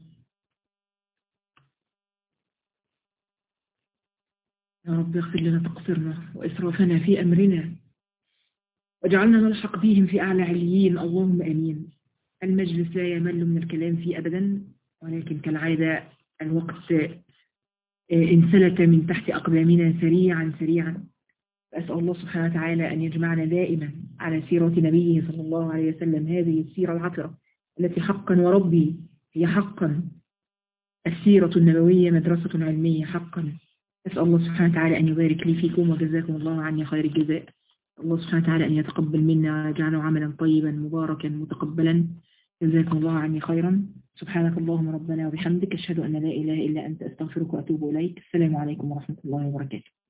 يا رب اغفر لنا تقصيرنا وإسرافنا في أمرنا واجعلنا نلحق بهم في أعلى عليين اللهم أمين المجلس لا يمل من الكلام فيه أبدا ولكن كالعادة الوقت انسلت من تحت أقدامنا سريعا سريعا أسأل الله سبحانه وتعالى أن يجمعنا دائما على سيرة نبيه صلى الله عليه وسلم هذه السيرة العطرة التي حقا وربي هي حقا السيرة النبوية مدرسة علمية حقا أسأل الله سبحانه وتعالى أن يبارك لي فيكم وجزاكم الله عني خير الجزاء الله سبحانه وتعالى أن يتقبل منا ويجعله عملا طيبا مباركا متقبلا جزاكم الله عني خيرا سبحانك اللهم ربنا وبحمدك أشهد أن لا إله إلا أنت أستغفرك وأتوب إليك السلام عليكم ورحمة الله وبركاته